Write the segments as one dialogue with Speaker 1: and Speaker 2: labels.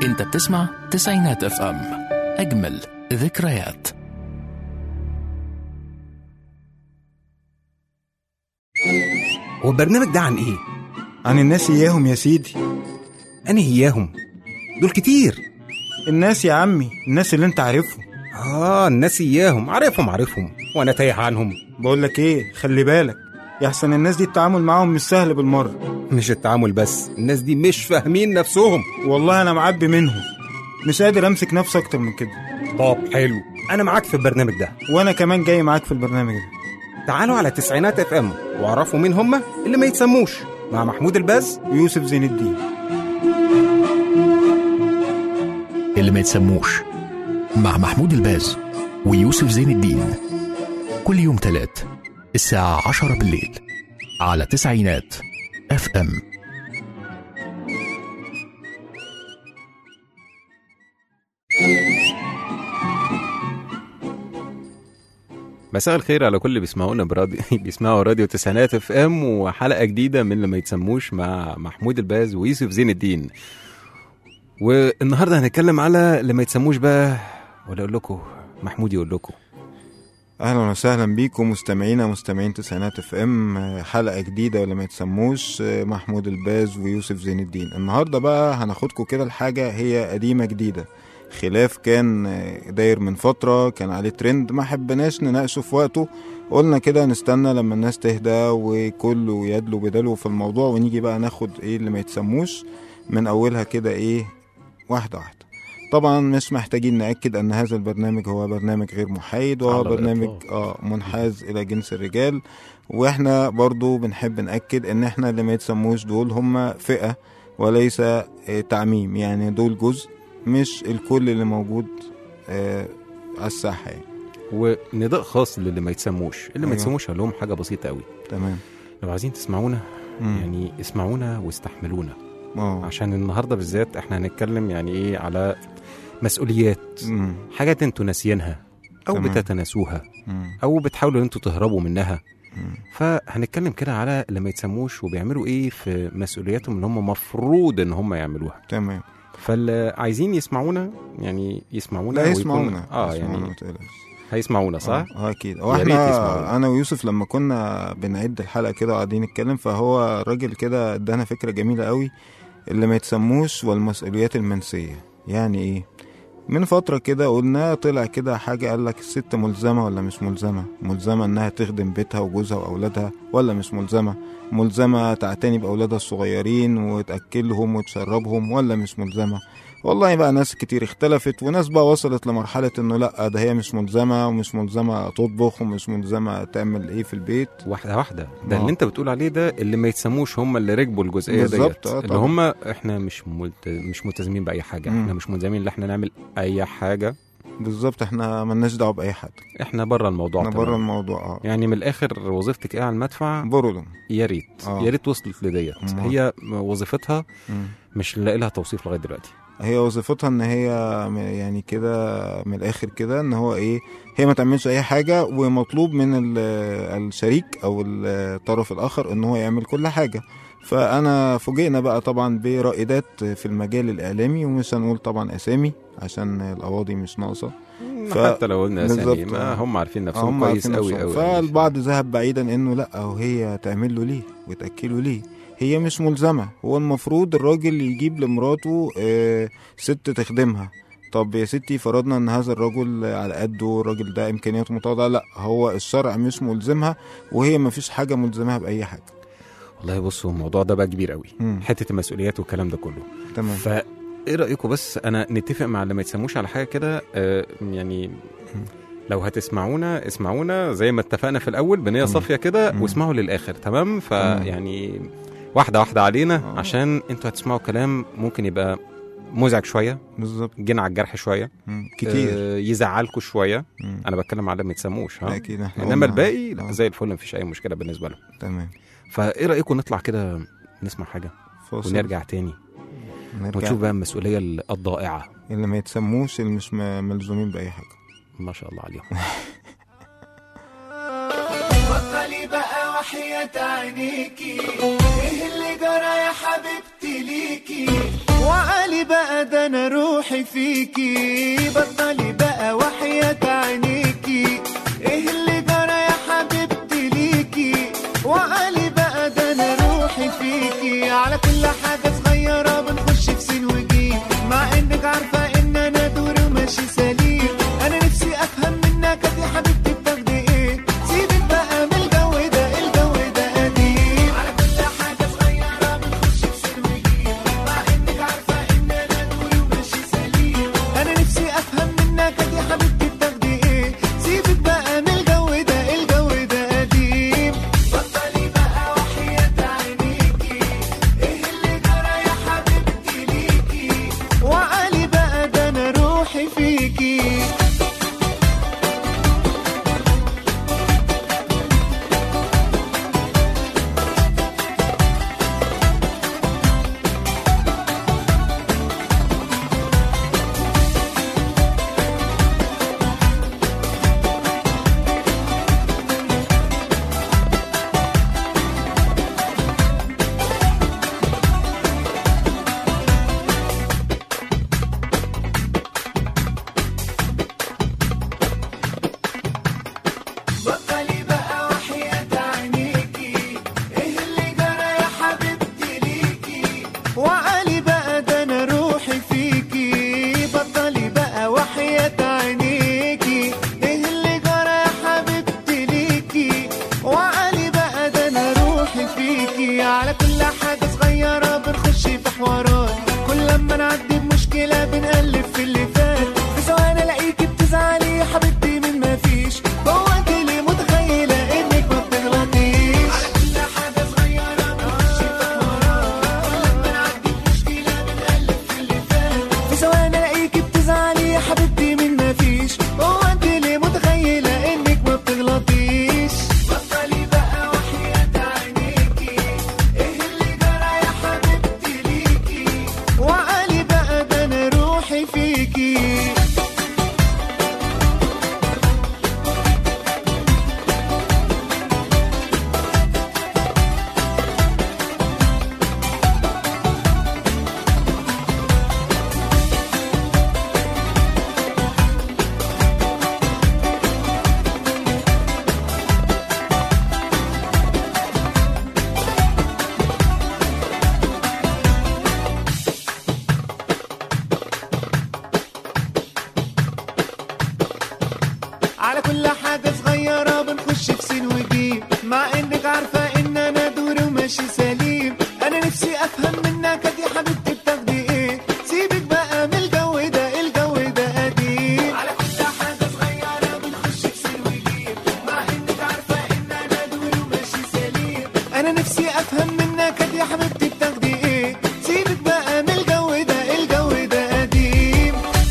Speaker 1: انت بتسمع تسعينات اف ام اجمل ذكريات
Speaker 2: هو البرنامج ده عن ايه؟
Speaker 3: عن الناس إياهم يا سيدي
Speaker 2: أنا إياهم دول كتير
Speaker 3: الناس يا عمي الناس اللي انت عارفهم
Speaker 2: آه الناس إياهم عارفهم عارفهم وأنا تايه عنهم
Speaker 3: بقول لك ايه خلي بالك يحسن الناس دي التعامل معاهم مش سهل بالمرة
Speaker 2: مش التعامل بس الناس دي مش فاهمين نفسهم
Speaker 3: والله انا معبي منهم مش قادر امسك نفسي اكتر من كده
Speaker 2: طب حلو أنا معاك في البرنامج ده
Speaker 3: وانا كمان جاي معاك في البرنامج ده
Speaker 2: تعالوا على تسعينات اف ام واعرفوا مين هم اللي ما يتسموش مع محمود الباز
Speaker 3: يوسف زين الدين
Speaker 1: اللي ما يتسموش مع محمود الباز ويوسف زين الدين كل يوم تلات الساعة عشرة بالليل على تسعينات اف ام
Speaker 4: مساء الخير على كل اللي بيسمعونا براديو بيسمعوا راديو تسعينات اف ام وحلقه جديده من اللي ما يتسموش مع محمود الباز ويوسف زين الدين والنهارده هنتكلم على اللي ما يتسموش بقى ولا اقول لكم محمود يقول لكم
Speaker 3: اهلا وسهلا بيكم مستمعينا مستمعين تسعينات اف ام حلقه جديده ولا ما يتسموش محمود الباز ويوسف زين الدين النهارده بقى هناخدكم كده الحاجه هي قديمه جديده خلاف كان داير من فتره كان عليه ترند ما حبناش نناقشه في وقته قلنا كده نستنى لما الناس تهدى وكله يدلو بدلو في الموضوع ونيجي بقى ناخد ايه اللي ما يتسموش من اولها كده ايه واحده واحده طبعا مش محتاجين نأكد أن هذا البرنامج هو برنامج غير محايد وهو
Speaker 4: على
Speaker 3: برنامج
Speaker 4: الإطلاق.
Speaker 3: آه منحاز إلى جنس الرجال وإحنا برضو بنحب نأكد أن إحنا اللي ما يتسموش دول هم فئة وليس آه، تعميم يعني دول جزء مش الكل اللي موجود آه، على الساحة يعني
Speaker 4: ونداء خاص للي ما يتسموش اللي ما
Speaker 3: أيوة.
Speaker 4: يتسموش هقول لهم حاجه بسيطه قوي
Speaker 3: تمام
Speaker 4: لو عايزين تسمعونا
Speaker 3: مم.
Speaker 4: يعني اسمعونا واستحملونا
Speaker 3: اه
Speaker 4: عشان النهارده بالذات احنا هنتكلم يعني ايه على مسؤوليات
Speaker 3: مم.
Speaker 4: حاجات انتوا ناسيينها او
Speaker 3: تمام.
Speaker 4: بتتناسوها
Speaker 3: مم.
Speaker 4: او بتحاولوا ان انتوا تهربوا منها
Speaker 3: مم.
Speaker 4: فهنتكلم كده على اللي ما يتسموش وبيعملوا ايه في مسؤولياتهم اللي هم مفروض ان هم يعملوها
Speaker 3: تمام
Speaker 4: فاللي عايزين يسمعونا يعني يسمعونا
Speaker 3: لا
Speaker 4: ويكون-
Speaker 3: يسمعونا
Speaker 4: اه
Speaker 3: يسمعونا
Speaker 4: يعني
Speaker 3: ما تقلقش
Speaker 4: هيسمعونا صح؟
Speaker 3: اه اكيد هو
Speaker 4: يا ريت
Speaker 3: احنا
Speaker 4: يسمعونا.
Speaker 3: انا ويوسف لما كنا بنعد الحلقه كده وقاعدين نتكلم فهو الراجل كده ادانا فكره جميله قوي اللي ما يتسموش والمسؤوليات المنسيه يعني ايه من فترة كده قلنا طلع كده حاجة قال لك الست ملزمة ولا مش ملزمة ملزمة انها تخدم بيتها وجوزها واولادها ولا مش ملزمة ملزمة تعتني باولادها الصغيرين وتأكلهم وتشربهم ولا مش ملزمة والله بقى ناس كتير اختلفت وناس بقى وصلت لمرحلة انه لا ده هي مش ملزمة ومش ملزمة تطبخ ومش ملزمة تعمل ايه في البيت
Speaker 4: واحده واحده ده
Speaker 3: آه.
Speaker 4: اللي انت بتقول عليه ده اللي ما يتسموش هم اللي ركبوا الجزئيه
Speaker 3: بالظبط،
Speaker 4: ديت
Speaker 3: آه
Speaker 4: اللي
Speaker 3: طبعا.
Speaker 4: هم احنا مش ملت... مش ملتزمين باي حاجه
Speaker 3: مم.
Speaker 4: احنا مش ملزمين ان احنا نعمل اي حاجه
Speaker 3: بالظبط احنا ملناش دعوة بأي حد
Speaker 4: احنا بره الموضوع
Speaker 3: احنا
Speaker 4: تمام.
Speaker 3: بره الموضوع اه
Speaker 4: يعني من الاخر وظيفتك ايه على المدفع
Speaker 3: برولو
Speaker 4: يا ريت
Speaker 3: آه.
Speaker 4: يا ريت وصلت لديت
Speaker 3: أمال.
Speaker 4: هي وظيفتها
Speaker 3: مم.
Speaker 4: مش لاقي لها توصيف لغايه دلوقتي
Speaker 3: هي وظيفتها ان هي م- يعني كده من الاخر كده ان هو ايه هي ما تعملش اي حاجة ومطلوب من ال- الشريك او الطرف الاخر ان هو يعمل كل حاجة فانا فوجئنا بقى طبعا برائدات في المجال الاعلامي ومش هنقول طبعا اسامي عشان القواضي مش ناقصه ف-
Speaker 4: حتى لو قلنا اسامي
Speaker 3: بالظبط،
Speaker 4: ما
Speaker 3: آه.
Speaker 4: هم عارفين نفسهم
Speaker 3: هم
Speaker 4: كويس
Speaker 3: عارفين
Speaker 4: قوي
Speaker 3: نفسهم.
Speaker 4: قوي
Speaker 3: فالبعض ذهب بعيدا انه لا وهي تعمل له ليه وتاكله ليه هي مش ملزمه هو المفروض الراجل يجيب لمراته آه، ست تخدمها طب يا ستي فرضنا ان هذا الرجل على قده الراجل ده امكانياته متواضعه لا هو الشرع مش ملزمها وهي ما فيش حاجه ملزمها باي حاجه
Speaker 4: والله بصوا الموضوع ده بقى كبير قوي
Speaker 3: مم.
Speaker 4: حته المسؤوليات والكلام ده كله
Speaker 3: تمام
Speaker 4: فايه رايكم بس انا نتفق مع اللي ما يتسموش على حاجه كده آه يعني لو هتسمعونا اسمعونا زي ما اتفقنا في الاول بنيه
Speaker 3: مم.
Speaker 4: صافيه كده
Speaker 3: مم.
Speaker 4: واسمعوا للاخر تمام
Speaker 3: تمام.
Speaker 4: فيعني واحده واحده علينا
Speaker 3: آه.
Speaker 4: عشان انتوا هتسمعوا كلام ممكن يبقى مزعج شويه
Speaker 3: بالظبط
Speaker 4: جن على الجرح شويه
Speaker 3: مم. كتير
Speaker 4: آه يزعلكم شويه
Speaker 3: مم.
Speaker 4: انا بتكلم على اللي ما يتسموش ها
Speaker 3: اكيد احنا
Speaker 4: انما
Speaker 3: قلنا-
Speaker 4: الباقي لا
Speaker 3: آه.
Speaker 4: زي الفل مفيش اي مشكله بالنسبه لهم
Speaker 3: تمام
Speaker 4: فايه رايكم نطلع كده نسمع حاجه
Speaker 3: فاصل.
Speaker 4: ونرجع تاني
Speaker 3: نرجع
Speaker 4: ونشوف بقى المسؤوليه الضائعه
Speaker 3: اللي ما يتسموش اللي مش م- ملزومين باي حاجه
Speaker 4: ما شاء الله عليهم
Speaker 5: بطلي بقى وحياة عينيكي ايه اللي جرى يا حبيبتي ليكي وعلي بقى ده انا روحي فيكي بطلي بقى وحياة عينيكي ايه اللي جرى يا حبيبتي ليكي وعلي بقى ده انا روحي فيكي على كل حاجة صغيرة بنخش في سين وجيم مع انك عارفة ان انا دوري وماشي سليم انا نفسي افهم منك يا حبيبتي بتاخدي ايه سيبك بقى من الجو ده الجو ده قديم على كل حاجة صغيرة بنخش في سين وجيم مع انك عارفة ان انا دوري وماشي سليم انا نفسي افهم منك يا حبيبتي بتاخدي ايه سيبك بقى من الجو ده الجو ده قديم بطلي بقى وحياة عينيكي ايه اللي جرى يا حبيبتي ليكي وعلي بقى ده انا روحي فيكي بطلي بقى وحياة عينيكي ايه اللي جرى يا حبيبتي ليكي وعلي بقى ده انا روحي فيكي بطلي بقى وحياة عينيكي ايه اللي جرى يا حبيبتي ليكي وعلي بقى ده انا روحي فيكي على كل حاجة صغيرة بنخش في حوارات كل لما نعدي بمشكلة بنقلب في اللي فات في ثواني الاقيكي بتزعلي يا حبيبتي من ما فيش هو انت اللي متخيلة انك ما بتغلطيش على كل حاجة صغيرة بنخش في حوارات كل لما نعدي بمشكلة بنقلب في اللي فات في ثواني الاقيكي بتزعلي يا حبيبتي من ما فيش هو انت اللي متخيلة انك ما بتغلطيش بطلي بقى وحياة عينيكي ايه اللي جرى يا حبيبتي ليكي وعلي بقى ده انا روحي فيكي على كل حاجة صغيرة بنخش في سين وجيم مع انك عارفة ان انا دوري وماشي سليم انا نفسي افهم منك يا حبيبتي بتاخدي ايه سيبك بقى من الجو ده الجو ده قديم على كل حاجة صغيرة بنخش في سين وجيم مع انك عارفة ان انا دوري وماشي سليم انا نفسي افهم منك يا حبيبتي بتاخدي ايه سيبك بقى من الجو ده الجو ده قديم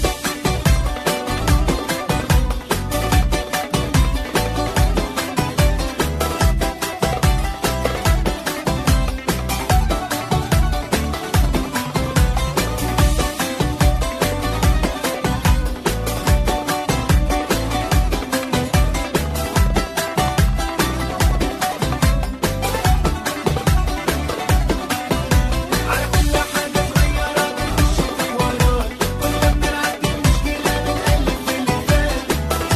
Speaker 5: على كل حاجة صغيرة بنخش في حوارات كل لما نعدي مشكلة بنقلب في اللي فات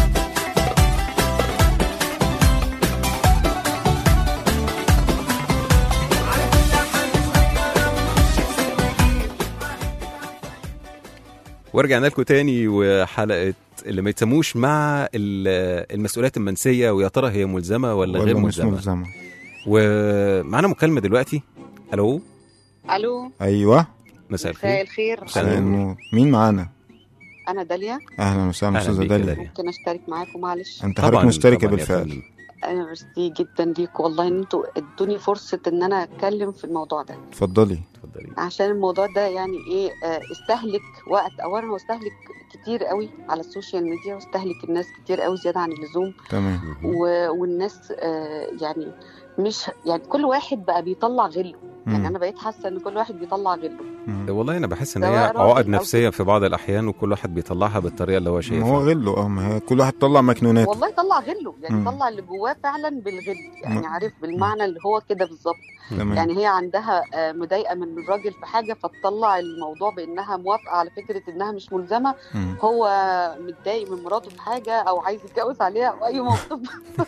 Speaker 5: على كل حاجة صغيرة بنخش في سين وجيم
Speaker 4: ورجعنا لكم تاني وحلقه اللي ما يتسموش مع ال- المسؤوليات المنسيه ويا ترى هي ملزمه ولا, غير
Speaker 3: ولا مش
Speaker 4: ملزمه
Speaker 3: ملزمة
Speaker 4: ومعانا مكالمه دلوقتي الو
Speaker 6: الو
Speaker 3: ايوه
Speaker 4: مساء
Speaker 6: مساء
Speaker 4: الخير
Speaker 6: الخير
Speaker 4: مساء
Speaker 3: مساء النور مين معانا
Speaker 6: انا داليا
Speaker 3: اهلا وسهلا
Speaker 4: أهلاً
Speaker 3: استاذه
Speaker 4: بيك يا
Speaker 3: داليا
Speaker 4: داليا.
Speaker 6: ممكن اشترك معاكم معلش
Speaker 3: انت حضرتك مشتركه
Speaker 4: طبعاً يا
Speaker 3: بالفعل
Speaker 4: فندم.
Speaker 6: انا ميرسي جدا ليك والله ان انتوا ادوني فرصه ان انا اتكلم في الموضوع ده
Speaker 3: اتفضلي
Speaker 4: اتفضلي
Speaker 6: عشان الموضوع ده يعني ايه آه، استهلك وقت اولا هو استهلك كتير قوي على السوشيال ميديا واستهلك الناس كتير قوي زياده عن اللزوم
Speaker 3: تمام
Speaker 4: مهم.
Speaker 6: و... والناس آه، يعني مش يعني كل واحد بقى بيطلع غله يعني
Speaker 3: مم.
Speaker 6: انا بقيت حاسه ان كل واحد بيطلع غله
Speaker 3: مم.
Speaker 4: والله انا بحس ان
Speaker 6: سواء
Speaker 4: هي
Speaker 6: راجل
Speaker 4: عقد
Speaker 6: أو
Speaker 4: نفسيه
Speaker 6: ست.
Speaker 4: في بعض الاحيان وكل واحد بيطلعها بالطريقه اللي هو
Speaker 3: ما هو
Speaker 4: شايفها
Speaker 3: غله اه ما هي كل واحد طلع مكنوناته
Speaker 6: والله يطلع غله يعني
Speaker 3: مم.
Speaker 6: يطلع اللي جواه فعلا بالغل يعني
Speaker 3: مم.
Speaker 6: عارف بالمعنى اللي هو كده بالظبط
Speaker 3: تمام
Speaker 6: يعني هي عندها آه، مضايقه من الراجل في حاجه فتطلع الموضوع بانها موافقه على فكره انها مش ملزمه
Speaker 3: مم.
Speaker 6: هو متضايق من مراته في حاجه او عايز يتجوز عليها او اي موقف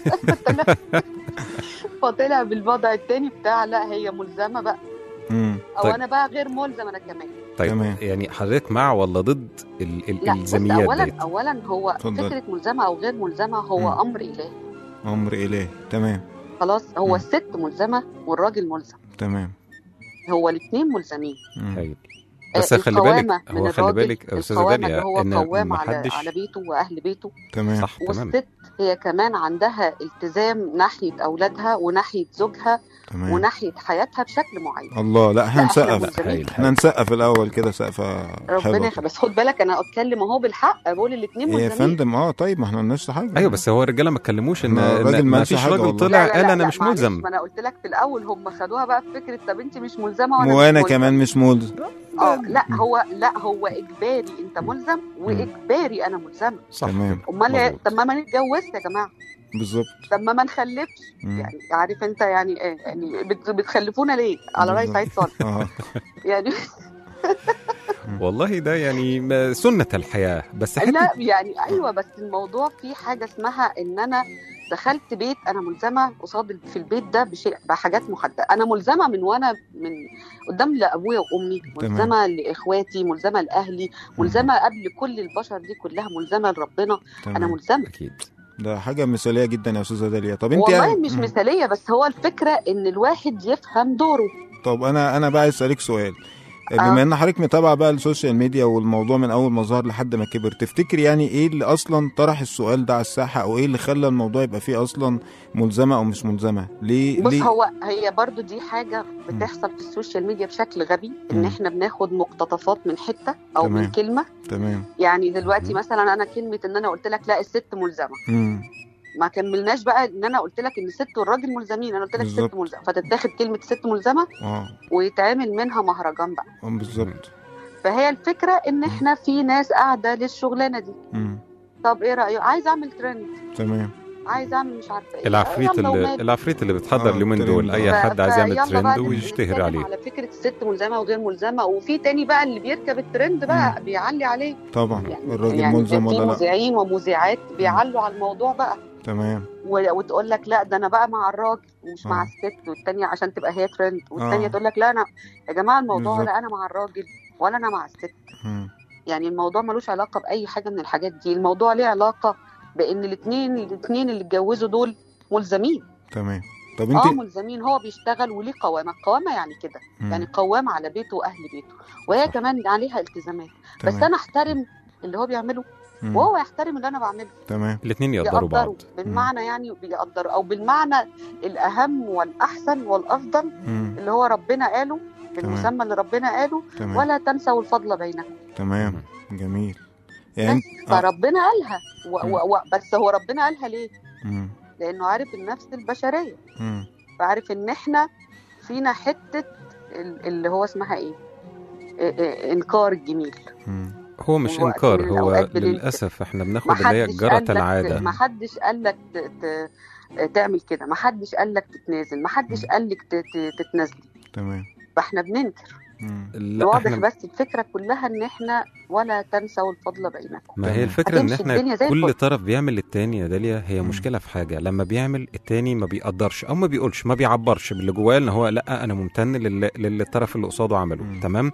Speaker 6: فطلع بالوضع التاني بتاع لا هي ملزمه بقى
Speaker 3: مم.
Speaker 6: او
Speaker 4: طيب.
Speaker 6: انا بقى غير ملزم انا كمان
Speaker 4: طيب
Speaker 3: تمام.
Speaker 4: يعني حضرتك مع ولا ضد ال- ال-
Speaker 6: لا بص
Speaker 4: الالزاميات
Speaker 6: اولا
Speaker 4: ديت
Speaker 6: اولا هو
Speaker 3: اتفضل.
Speaker 6: فكره ملزمه او غير ملزمه هو
Speaker 3: مم.
Speaker 6: امر الهي
Speaker 3: امر الهي تمام
Speaker 6: خلاص هو
Speaker 3: مم.
Speaker 6: الست ملزمه والراجل ملزم
Speaker 3: تمام
Speaker 6: هو الاثنين ملزمين
Speaker 3: مم.
Speaker 4: طيب.
Speaker 6: آه،
Speaker 4: بس خلي
Speaker 6: القوامة
Speaker 4: بالك
Speaker 6: من
Speaker 4: هو خلي
Speaker 6: الراجل،
Speaker 4: بالك يا استاذه
Speaker 6: القوامة اللي
Speaker 4: داليا
Speaker 6: هو
Speaker 4: ان
Speaker 6: قوام على
Speaker 4: محدش
Speaker 6: على بيته واهل بيته
Speaker 3: تمام
Speaker 4: صح تمام
Speaker 6: والست هي كمان عندها التزام ناحيه اولادها وناحيه زوجها
Speaker 3: تمام
Speaker 6: وناحيه حياتها بشكل معين
Speaker 3: الله لا احنا
Speaker 6: لا، إحنا
Speaker 3: نسقف
Speaker 6: ملزمين.
Speaker 4: هايل
Speaker 3: احنا نسقف الاول كده سقفه
Speaker 6: ربنا
Speaker 3: حلوه
Speaker 6: يخ... بس خد بالك انا اتكلم اهو بالحق بقول الاثنين
Speaker 3: يا
Speaker 6: ملزمين
Speaker 3: فندم اه طيب ما احنا قلناش حاجه
Speaker 4: ايوه بس هو الرجاله ما اتكلموش ان
Speaker 3: ما الراجل
Speaker 4: إن
Speaker 3: ما
Speaker 4: ما
Speaker 3: قالش
Speaker 4: فيش
Speaker 3: حاجة
Speaker 4: راجل
Speaker 3: والله.
Speaker 4: طلع
Speaker 6: لا،
Speaker 4: قال
Speaker 6: لا،
Speaker 4: انا
Speaker 6: لا،
Speaker 4: مش
Speaker 6: معلش،
Speaker 4: ملزم
Speaker 6: ما انا قلت لك في الاول هم خدوها بقى في فكره طب انت مش ملزمه وانا
Speaker 3: وانا
Speaker 6: مش ملزم.
Speaker 3: كمان مش ملزم
Speaker 6: اه لا هو لا هو اجباري انت ملزم واجباري انا ملزمه
Speaker 4: صح
Speaker 3: تمام.
Speaker 4: كده.
Speaker 6: امال إيه؟
Speaker 4: مظبوط.
Speaker 6: طب ما ما نتجوزش يا جماعه
Speaker 3: بالظبط
Speaker 6: طب ما ما نخلفش
Speaker 3: مم.
Speaker 6: يعني عارف انت يعني ايه يعني بت- بتخلفونا ليه على راي
Speaker 3: بالظبط.
Speaker 6: سعيد صالح
Speaker 3: اه
Speaker 6: يعني
Speaker 4: والله ده يعني ما- سنه الحياه بس حته
Speaker 6: لا يعني ايوه بس الموضوع فيه حاجه اسمها ان انا دخلت بيت انا ملزمه قصاد في البيت ده بشيء بحاجات محدده انا ملزمه من وانا من قدام لابويا وامي
Speaker 3: تمام.
Speaker 6: ملزمه لاخواتي ملزمه لاهلي ملزمه قبل كل البشر دي كلها ملزمه لربنا انا
Speaker 3: تمام
Speaker 6: ملزمه
Speaker 4: اكيد
Speaker 3: ده حاجه مثاليه جدا يا استاذه داليا طب انت
Speaker 6: والله
Speaker 3: يعني
Speaker 6: مش
Speaker 3: مم.
Speaker 6: مثاليه بس هو الفكره ان الواحد يفهم دوره
Speaker 3: طب انا انا بقى عايز اسالك سؤال بما ان حضرتك متابعه بقى السوشيال ميديا والموضوع من اول ما ظهر لحد ما كبر تفتكر يعني ايه اللي اصلا طرح السؤال ده على الساحه او ايه اللي خلى الموضوع يبقى فيه اصلا ملزمه او مش ملزمه ليه
Speaker 6: بص
Speaker 3: ليه
Speaker 6: هو هي برضو دي حاجة بتحصل في السوشيال ميديا بشكل غبي ان
Speaker 3: مم.
Speaker 6: احنا بناخد مقتطفات من حتة او
Speaker 3: تمام.
Speaker 6: من كلمة
Speaker 3: تمام
Speaker 6: يعني دلوقتي
Speaker 4: مم.
Speaker 6: مثلا انا كلمة ان انا قلت لك لا الست ملزمة
Speaker 3: امم
Speaker 6: ما كملناش بقى ان انا قلت لك ان الست والراجل ملزمين انا قلت لك
Speaker 3: بالظبط.
Speaker 6: الست ملزمة فتتاخد كلمة ست ملزمة
Speaker 3: اه
Speaker 6: ويتعمل منها مهرجان بقى
Speaker 3: آه، بالظبط
Speaker 6: فهي الفكرة ان احنا في ناس قاعدة للشغلانة دي
Speaker 3: امم
Speaker 6: طب ايه رأيك عايز اعمل ترند
Speaker 3: تمام
Speaker 6: عايز اعمل مش عارفه ايه
Speaker 4: العفريت
Speaker 6: يلا
Speaker 4: اللي
Speaker 6: وماله.
Speaker 4: العفريت اللي بتحضر
Speaker 3: آه،
Speaker 4: اليومين دول
Speaker 3: ترند.
Speaker 4: اي
Speaker 6: ف-
Speaker 4: حد عايز يعمل
Speaker 6: فيلا بقى
Speaker 4: ترند ويشتهر
Speaker 6: نتكلم
Speaker 4: عليه
Speaker 6: على فكره الست ملزمه وغير ملزمه وفي تاني بقى اللي بيركب الترند بقى بيعلي عليه
Speaker 3: طبعا
Speaker 6: يعني
Speaker 3: الراجل
Speaker 6: يعني
Speaker 3: ملزم
Speaker 6: في
Speaker 3: ولا لا
Speaker 6: مذيعين ومذيعات بيعلوا على الموضوع بقى
Speaker 3: تمام
Speaker 6: و- وتقول لك لا ده انا بقى مع الراجل ومش مع
Speaker 3: آه.
Speaker 6: الست والتانيه عشان تبقى هي ترند والتانيه
Speaker 3: آه.
Speaker 6: تقول لك لا انا يا جماعه الموضوع
Speaker 3: بالظبط.
Speaker 6: لا انا مع الراجل ولا انا مع الست
Speaker 3: مم.
Speaker 6: يعني الموضوع ملوش علاقه باي حاجه من الحاجات دي الموضوع ليه علاقه بان الاثنين الاثنين اللي اتجوزوا دول ملزمين
Speaker 3: تمام طب
Speaker 6: اه
Speaker 3: انت
Speaker 6: ملزمين هو بيشتغل وليه قوامه القوامه يعني كده
Speaker 3: مم.
Speaker 6: يعني قوام على بيته واهل بيته وهي
Speaker 4: صح.
Speaker 6: كمان عليها التزامات بس
Speaker 3: تمام.
Speaker 6: انا احترم اللي هو بيعمله
Speaker 3: مم.
Speaker 6: وهو يحترم اللي انا بعمله
Speaker 3: تمام
Speaker 4: الاثنين يقدروا
Speaker 6: يقدروا
Speaker 4: بعض
Speaker 6: بالمعنى يعني بيقدروا او بالمعنى الاهم والاحسن والافضل
Speaker 3: مم.
Speaker 6: اللي هو ربنا قاله المسمى اللي ربنا قاله
Speaker 3: تمام
Speaker 6: ولا تنسوا الفضل بينكم
Speaker 3: تمام جميل يعني
Speaker 6: بس
Speaker 3: انت- آه.
Speaker 6: فربنا قالها و... و... و... بس هو ربنا قالها ليه؟
Speaker 3: مم.
Speaker 6: لانه عارف النفس البشريه
Speaker 3: مم.
Speaker 6: فعارف ان احنا فينا حته ال- اللي هو اسمها ايه؟ إيه- إيه، انكار الجميل
Speaker 3: مم.
Speaker 4: هو مش
Speaker 6: وقت
Speaker 4: انكار
Speaker 6: من
Speaker 4: هو
Speaker 6: الأوقات بننكر.
Speaker 4: للاسف احنا
Speaker 6: ما
Speaker 4: بناخد اللي هي
Speaker 6: حدش
Speaker 4: جرة
Speaker 6: قال لك
Speaker 4: العاده
Speaker 6: ما حدش قال لك ت... ت... تعمل كده ما حدش قال لك تتنازل ما حدش قال لك ت... ت... تتنازلي
Speaker 3: تمام
Speaker 6: فاحنا بننكر
Speaker 4: لا
Speaker 6: الواضح
Speaker 4: احنا
Speaker 6: بس الفكره كلها ان احنا ولا تنسوا الفضل بينكم
Speaker 4: ما هي الفكرة ان
Speaker 6: هتمشي
Speaker 4: احنا
Speaker 6: الدنيا زي
Speaker 4: كل
Speaker 6: الفل.
Speaker 4: طرف بيعمل للتاني يا داليا هي
Speaker 3: مم.
Speaker 4: مشكلة في حاجة لما بيعمل التاني ما بيقدرش او ما بيقولش ما بيعبرش باللي جواه ان هو لا انا ممتن للي, للي الطرف اللي قصاده عمله
Speaker 3: مم.
Speaker 4: تمام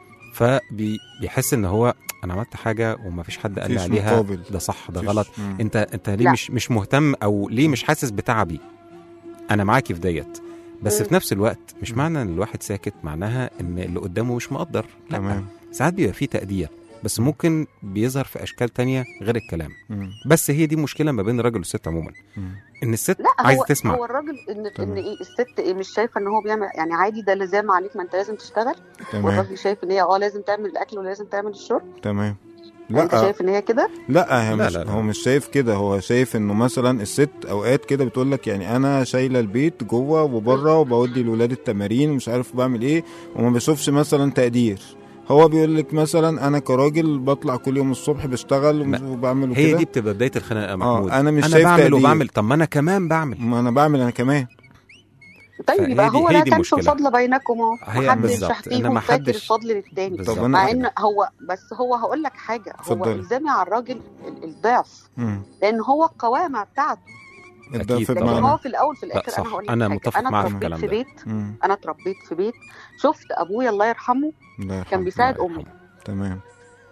Speaker 4: فبيحس ان هو انا عملت حاجة وما فيش حد قال لي
Speaker 3: مفيش
Speaker 4: عليها
Speaker 3: مقابل.
Speaker 4: ده صح ده
Speaker 3: مفيش-
Speaker 4: غلط
Speaker 3: مم.
Speaker 4: انت انت ليه
Speaker 6: لا.
Speaker 4: مش مش مهتم او ليه مش حاسس بتعبي انا معاكي في ديت بس
Speaker 6: مم.
Speaker 4: في نفس الوقت مش
Speaker 3: مم.
Speaker 4: معنى ان الواحد ساكت معناها ان اللي قدامه مش مقدر لا
Speaker 3: تمام
Speaker 4: ساعات بيبقى فيه تقدير بس ممكن بيظهر في اشكال تانية غير الكلام
Speaker 3: مم.
Speaker 4: بس هي دي مشكله ما بين الراجل والست عموما
Speaker 3: مم.
Speaker 4: ان الست
Speaker 6: لا
Speaker 4: عايزه
Speaker 6: هو
Speaker 4: تسمع
Speaker 6: هو الراجل ان
Speaker 3: تمام.
Speaker 6: ان ايه الست ايه مش شايفه ان هو بيعمل يعني عادي ده لزام عليك ما انت لازم تشتغل
Speaker 3: تمام
Speaker 6: والراجل شايف ان هي اه لازم تعمل الاكل ولازم تعمل الشرب
Speaker 3: تمام لا
Speaker 6: انت شايف ان هي كده
Speaker 3: لا, هي
Speaker 4: لا،
Speaker 3: مش
Speaker 4: لا، لا.
Speaker 3: هو مش شايف كده هو شايف انه مثلا الست اوقات كده بتقول لك يعني انا شايله البيت جوه وبره وبودي الولاد التمارين ومش عارف بعمل ايه وما بشوفش مثلا تقدير هو بيقول لك مثلا انا كراجل بطلع كل يوم الصبح بشتغل ومش-
Speaker 4: ما-
Speaker 3: وبعمل
Speaker 4: هي
Speaker 3: وكده
Speaker 4: دي بتبقى بدايه الخناقه يا محمود
Speaker 3: أنا مش
Speaker 4: انا
Speaker 3: شايف
Speaker 4: بعمل
Speaker 3: تقدير.
Speaker 4: وبعمل طب ما انا كمان بعمل
Speaker 3: ما انا بعمل انا كمان
Speaker 6: طيب
Speaker 4: فهي
Speaker 6: يبقى
Speaker 4: دي-
Speaker 6: هو
Speaker 4: هي
Speaker 6: لا
Speaker 4: دي
Speaker 6: تنسوا
Speaker 4: المشكلة.
Speaker 6: الفضل بينكم اهو
Speaker 4: هي
Speaker 6: محدش
Speaker 4: بالظبط.
Speaker 6: فيكم
Speaker 4: إنما
Speaker 6: فاكر
Speaker 4: حدش-
Speaker 6: الفضل للتاني
Speaker 4: بالظبط.
Speaker 3: طب أنا-
Speaker 6: مع ان هو بس هو هقول لك حاجه هو
Speaker 3: اتفضلي.
Speaker 6: الزامي على الراجل ال- الضعف
Speaker 3: مم.
Speaker 6: لان هو القوامه بتاعته
Speaker 3: الضعف
Speaker 4: أكيد
Speaker 6: لكن
Speaker 4: طبعاً.
Speaker 6: هو
Speaker 3: بمعنى
Speaker 6: في الاول في الاخر
Speaker 4: صح.
Speaker 6: انا هقول لك
Speaker 4: أنا
Speaker 6: حاجة.
Speaker 4: متفق
Speaker 6: انا
Speaker 4: معاك في
Speaker 6: اتربيت
Speaker 4: الكلام
Speaker 6: في
Speaker 4: ده.
Speaker 6: بيت
Speaker 3: مم.
Speaker 6: انا اتربيت في بيت شفت ابويا الله يرحمه
Speaker 3: الله يرحمه.
Speaker 6: كان بيساعد
Speaker 4: الله
Speaker 6: امي
Speaker 4: يرحمه.
Speaker 3: تمام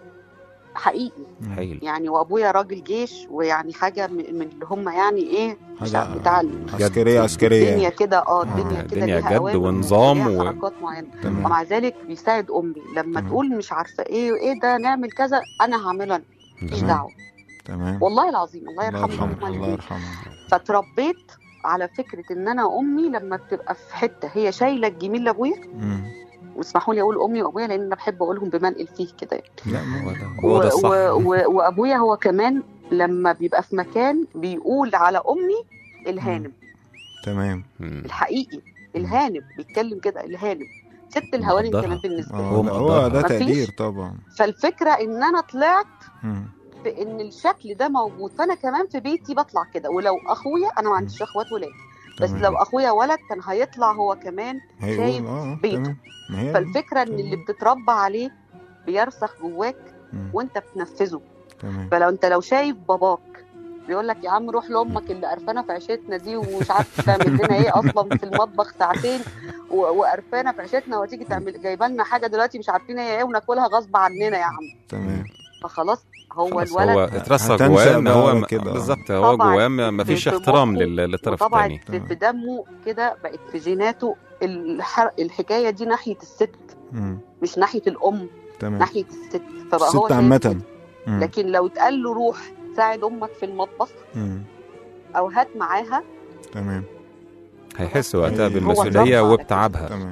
Speaker 6: حقيقي
Speaker 3: مم.
Speaker 4: حقيقي
Speaker 6: يعني وابويا راجل جيش ويعني حاجه من من اللي هم يعني ايه مش
Speaker 3: حاجة
Speaker 6: بتاع ال-
Speaker 3: عسكرية عسكرية
Speaker 6: الدنيا
Speaker 3: يعني.
Speaker 6: كده اه
Speaker 3: آه،
Speaker 6: الدنيا كده
Speaker 4: الدنيا
Speaker 6: ليها
Speaker 4: جد
Speaker 6: أوامر
Speaker 4: ونظام
Speaker 6: وليها
Speaker 4: و-
Speaker 6: حركات معينه
Speaker 3: تمام
Speaker 6: ومع ذلك بيساعد امي لما
Speaker 3: تمام.
Speaker 6: تقول مش عارفه ايه وايه ده نعمل كذا انا هعمله انا ماليش
Speaker 3: تمام.
Speaker 6: دعوه
Speaker 3: تمام
Speaker 6: والله العظيم الله
Speaker 3: الله
Speaker 6: يرحمهم
Speaker 3: يرحمه
Speaker 6: هما
Speaker 3: الله
Speaker 6: الاثنين
Speaker 3: يرحمه
Speaker 6: فتربيت على فكره ان انا امي لما بتبقى في حته هي شايله الجميل لابويا
Speaker 3: مم.
Speaker 6: واسمحوا لي اقول امي وابويا لان انا بحب اقولهم بمنقل فيه كده
Speaker 3: لا
Speaker 4: هو
Speaker 3: ما
Speaker 4: ده هو ده الصح
Speaker 6: و- و- وابويا هو كمان لما بيبقى في مكان بيقول على امي الهانم
Speaker 3: تمام
Speaker 4: مم.
Speaker 6: الحقيقي الهانم بيتكلم كده الهانم ست الهوانم
Speaker 4: مقدرها.
Speaker 6: كمان بالنسبه لي
Speaker 3: اه
Speaker 4: هو
Speaker 3: لا، هو
Speaker 4: مقدرها.
Speaker 3: ده
Speaker 6: مفيش.
Speaker 3: تقدير طبعا
Speaker 6: فالفكره ان انا طلعت
Speaker 3: مم.
Speaker 6: في ان الشكل ده موجود فانا كمان في بيتي بطلع كده ولو اخويا انا ما عنديش اخوات ولاد بس
Speaker 3: تمام.
Speaker 6: لو اخويا ولد كان هيطلع هو كمان
Speaker 3: هيقول
Speaker 6: شايف
Speaker 3: اه
Speaker 6: بيته.
Speaker 3: تمام ما هي
Speaker 6: فالفكره ان اللي بتتربى عليه بيرسخ جواك
Speaker 3: مم.
Speaker 6: وانت بتنفذه
Speaker 3: تمام
Speaker 6: فلو انت لو شايف باباك بيقول لك يا عم روح لامك اللي قرفانه في عيشتنا دي ومش عارفه تعمل لنا ايه اصلا في المطبخ ساعتين و- وقرفانه في عيشتنا وتيجي تعمل جايبه لنا حاجه دلوقتي مش عارفين هي ايه وناكلها غصب عننا يا عم
Speaker 3: تمام
Speaker 6: فخلاص هو
Speaker 4: خلاص
Speaker 6: الولد
Speaker 4: هو اترسخ
Speaker 3: هتنشأ
Speaker 4: جواه ان
Speaker 3: بقى
Speaker 4: هو
Speaker 3: على
Speaker 4: م-
Speaker 3: كده.
Speaker 4: بالظبط هو
Speaker 6: طبعاً.
Speaker 4: جواه ما ما فيش
Speaker 6: في- في
Speaker 4: احترام
Speaker 6: مخه
Speaker 4: لل- للطرف
Speaker 6: وطبعا
Speaker 4: الثاني
Speaker 6: في في دمه كده بقت في جيناته الحر... الحكايه دي ناحيه الست
Speaker 3: مم.
Speaker 6: مش ناحيه الام
Speaker 3: تمام
Speaker 6: ناحيه الست فبقى هو
Speaker 3: الست
Speaker 6: شايف
Speaker 3: عامة
Speaker 6: كده.
Speaker 3: مم.
Speaker 6: لكن لو اتقال له روح ساعد امك في المطبخ
Speaker 3: مم.
Speaker 6: او هات معاها
Speaker 3: تمام
Speaker 4: هيحس وقتها
Speaker 3: هو
Speaker 4: بالمسؤوليه
Speaker 6: اتربى على
Speaker 4: وبتعبها
Speaker 3: تمام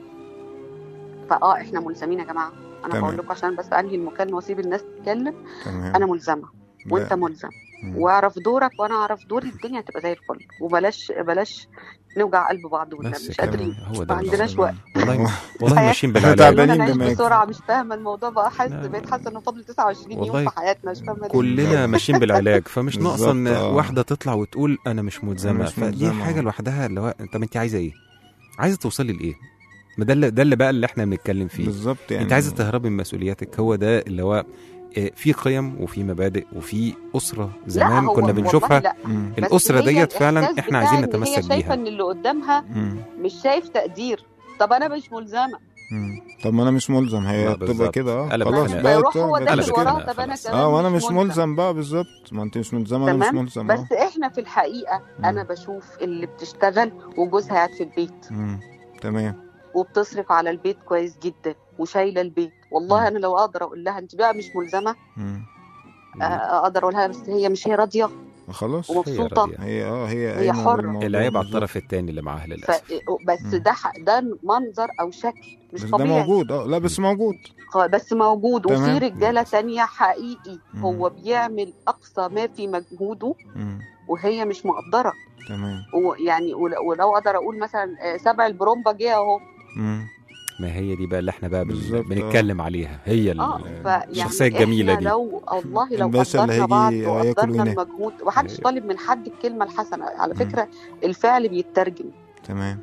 Speaker 6: فاه احنا ملزمين يا جماعه انا
Speaker 3: تمام.
Speaker 6: بقول لكم عشان بس انهي المكالمه واسيب الناس تتكلم
Speaker 3: تمام
Speaker 6: انا ملزمه
Speaker 3: لا.
Speaker 6: وانت ملزم
Speaker 3: مم.
Speaker 6: واعرف دورك وانا اعرف دوري الدنيا هتبقى زي الفل وبلاش بلاش نوجع قلب بعض ولا
Speaker 4: بس
Speaker 6: مش
Speaker 4: كده
Speaker 6: قادرين
Speaker 4: هو ده
Speaker 6: ما عندناش وقت
Speaker 4: والله والله
Speaker 6: حياة.
Speaker 4: ماشيين
Speaker 3: إحنا
Speaker 4: بالعلاج
Speaker 3: تعبانين
Speaker 6: انا نعيش
Speaker 3: دماغك.
Speaker 6: بسرعه مش فاهمه الموضوع بقى حاسس
Speaker 4: لا.
Speaker 6: بقيت حاسه انه فاضل 29 يوم
Speaker 4: والله
Speaker 6: في حياتنا مش فاهمه ليه.
Speaker 4: كلنا ماشيين بالعلاج فمش ناقصه ان
Speaker 3: بالظبط، آه.
Speaker 4: واحده تطلع وتقول انا مش ملزمه
Speaker 3: مش
Speaker 4: فدي
Speaker 3: ملزمة.
Speaker 4: حاجه لوحدها اللي هو طب انت عايزه ايه؟ عايزه توصلي لايه؟ ما ده اللي ده اللي بقى اللي احنا بنتكلم فيه
Speaker 3: بالظبط يعني
Speaker 4: انت عايزه تهربي من مسؤولياتك هو ده اللي هو آه، في قيم وفي مبادئ وفي اسره
Speaker 6: لا
Speaker 4: زمان
Speaker 6: هو
Speaker 4: كنا
Speaker 6: والله
Speaker 4: بنشوفها
Speaker 6: لا
Speaker 3: مم.
Speaker 6: بس
Speaker 4: الاسره
Speaker 6: هي
Speaker 4: ديت فعلا
Speaker 6: الإحساس
Speaker 4: احنا
Speaker 6: بتاع
Speaker 4: عايزين
Speaker 6: إن
Speaker 4: نتمسك
Speaker 6: هي شايفه
Speaker 4: بيها
Speaker 6: ان اللي قدامها
Speaker 3: مم.
Speaker 6: مش شايف تقدير طب انا مش ملزمه
Speaker 3: مم. طب ما انا مش ملزم هي
Speaker 4: لا،
Speaker 3: بتبقى
Speaker 4: بالظبط.
Speaker 3: كده اه
Speaker 4: قلبت
Speaker 3: خلاص
Speaker 4: خناقة.
Speaker 3: بقت
Speaker 6: فيروح هو
Speaker 3: آه،
Speaker 6: داخل
Speaker 4: قلبت
Speaker 6: وراه
Speaker 4: خناقة
Speaker 6: طب انا
Speaker 4: خلاص.
Speaker 6: كمان
Speaker 3: اه وانا مش ملزم بقى بالظبط ما انت مش ملزمه انا مش
Speaker 6: تمام
Speaker 3: ملزم اه
Speaker 6: بس احنا في الحقيقه
Speaker 3: مم.
Speaker 6: انا بشوف اللي بتشتغل وجوزها قاعد في البيت
Speaker 3: مم. تمام
Speaker 6: وبتصرف على البيت كويس جدا وشايله البيت والله
Speaker 3: مم.
Speaker 6: انا لو اقدر اقول لها انت بقى مش ملزمه
Speaker 3: مم.
Speaker 6: آه، اقدر اقول لها بس هي مش هي راضيه
Speaker 3: خلاص
Speaker 6: ومبسوطه
Speaker 4: راضية.
Speaker 3: هي اه هي
Speaker 6: هي
Speaker 3: قايمة
Speaker 6: حرة.
Speaker 3: بالموضوع
Speaker 4: العيب على
Speaker 3: بالظبط.
Speaker 4: الطرف الثاني اللي معاها
Speaker 6: ف...
Speaker 4: للاسف
Speaker 6: بس
Speaker 3: مم.
Speaker 6: ده ح- ده منظر او شكل مش
Speaker 3: بس ده
Speaker 6: طبيعي
Speaker 3: موجود اه لا بس موجود
Speaker 6: خ- بس موجود وفي
Speaker 3: تمام.
Speaker 6: رجاله تانية حقيقي
Speaker 3: مم.
Speaker 6: هو بيعمل اقصى ما في مجهوده
Speaker 3: مم.
Speaker 6: وهي مش مقدره
Speaker 3: تمام
Speaker 6: ويعني ول- ولو اقدر اقول مثلا آه، سبع البرومبا جه اهو
Speaker 3: مم.
Speaker 4: ما هي دي بقى اللي احنا بقى بال-
Speaker 3: بالظبط، آه.
Speaker 4: بنتكلم عليها هي ال-
Speaker 6: اه فيعني
Speaker 4: الشخصيه الجميله
Speaker 6: إحنا
Speaker 4: دي
Speaker 6: لو والله لو
Speaker 3: الباشا اللي
Speaker 6: قدرنا
Speaker 3: هيجي
Speaker 6: بعض
Speaker 3: ياكل
Speaker 6: وقدرنا
Speaker 3: وينام.
Speaker 6: المجهود ومحدش
Speaker 4: أيوة.
Speaker 6: طالب من حد الكلمه الحسنه على
Speaker 3: مم.
Speaker 6: فكره الفعل بيترجم
Speaker 3: تمام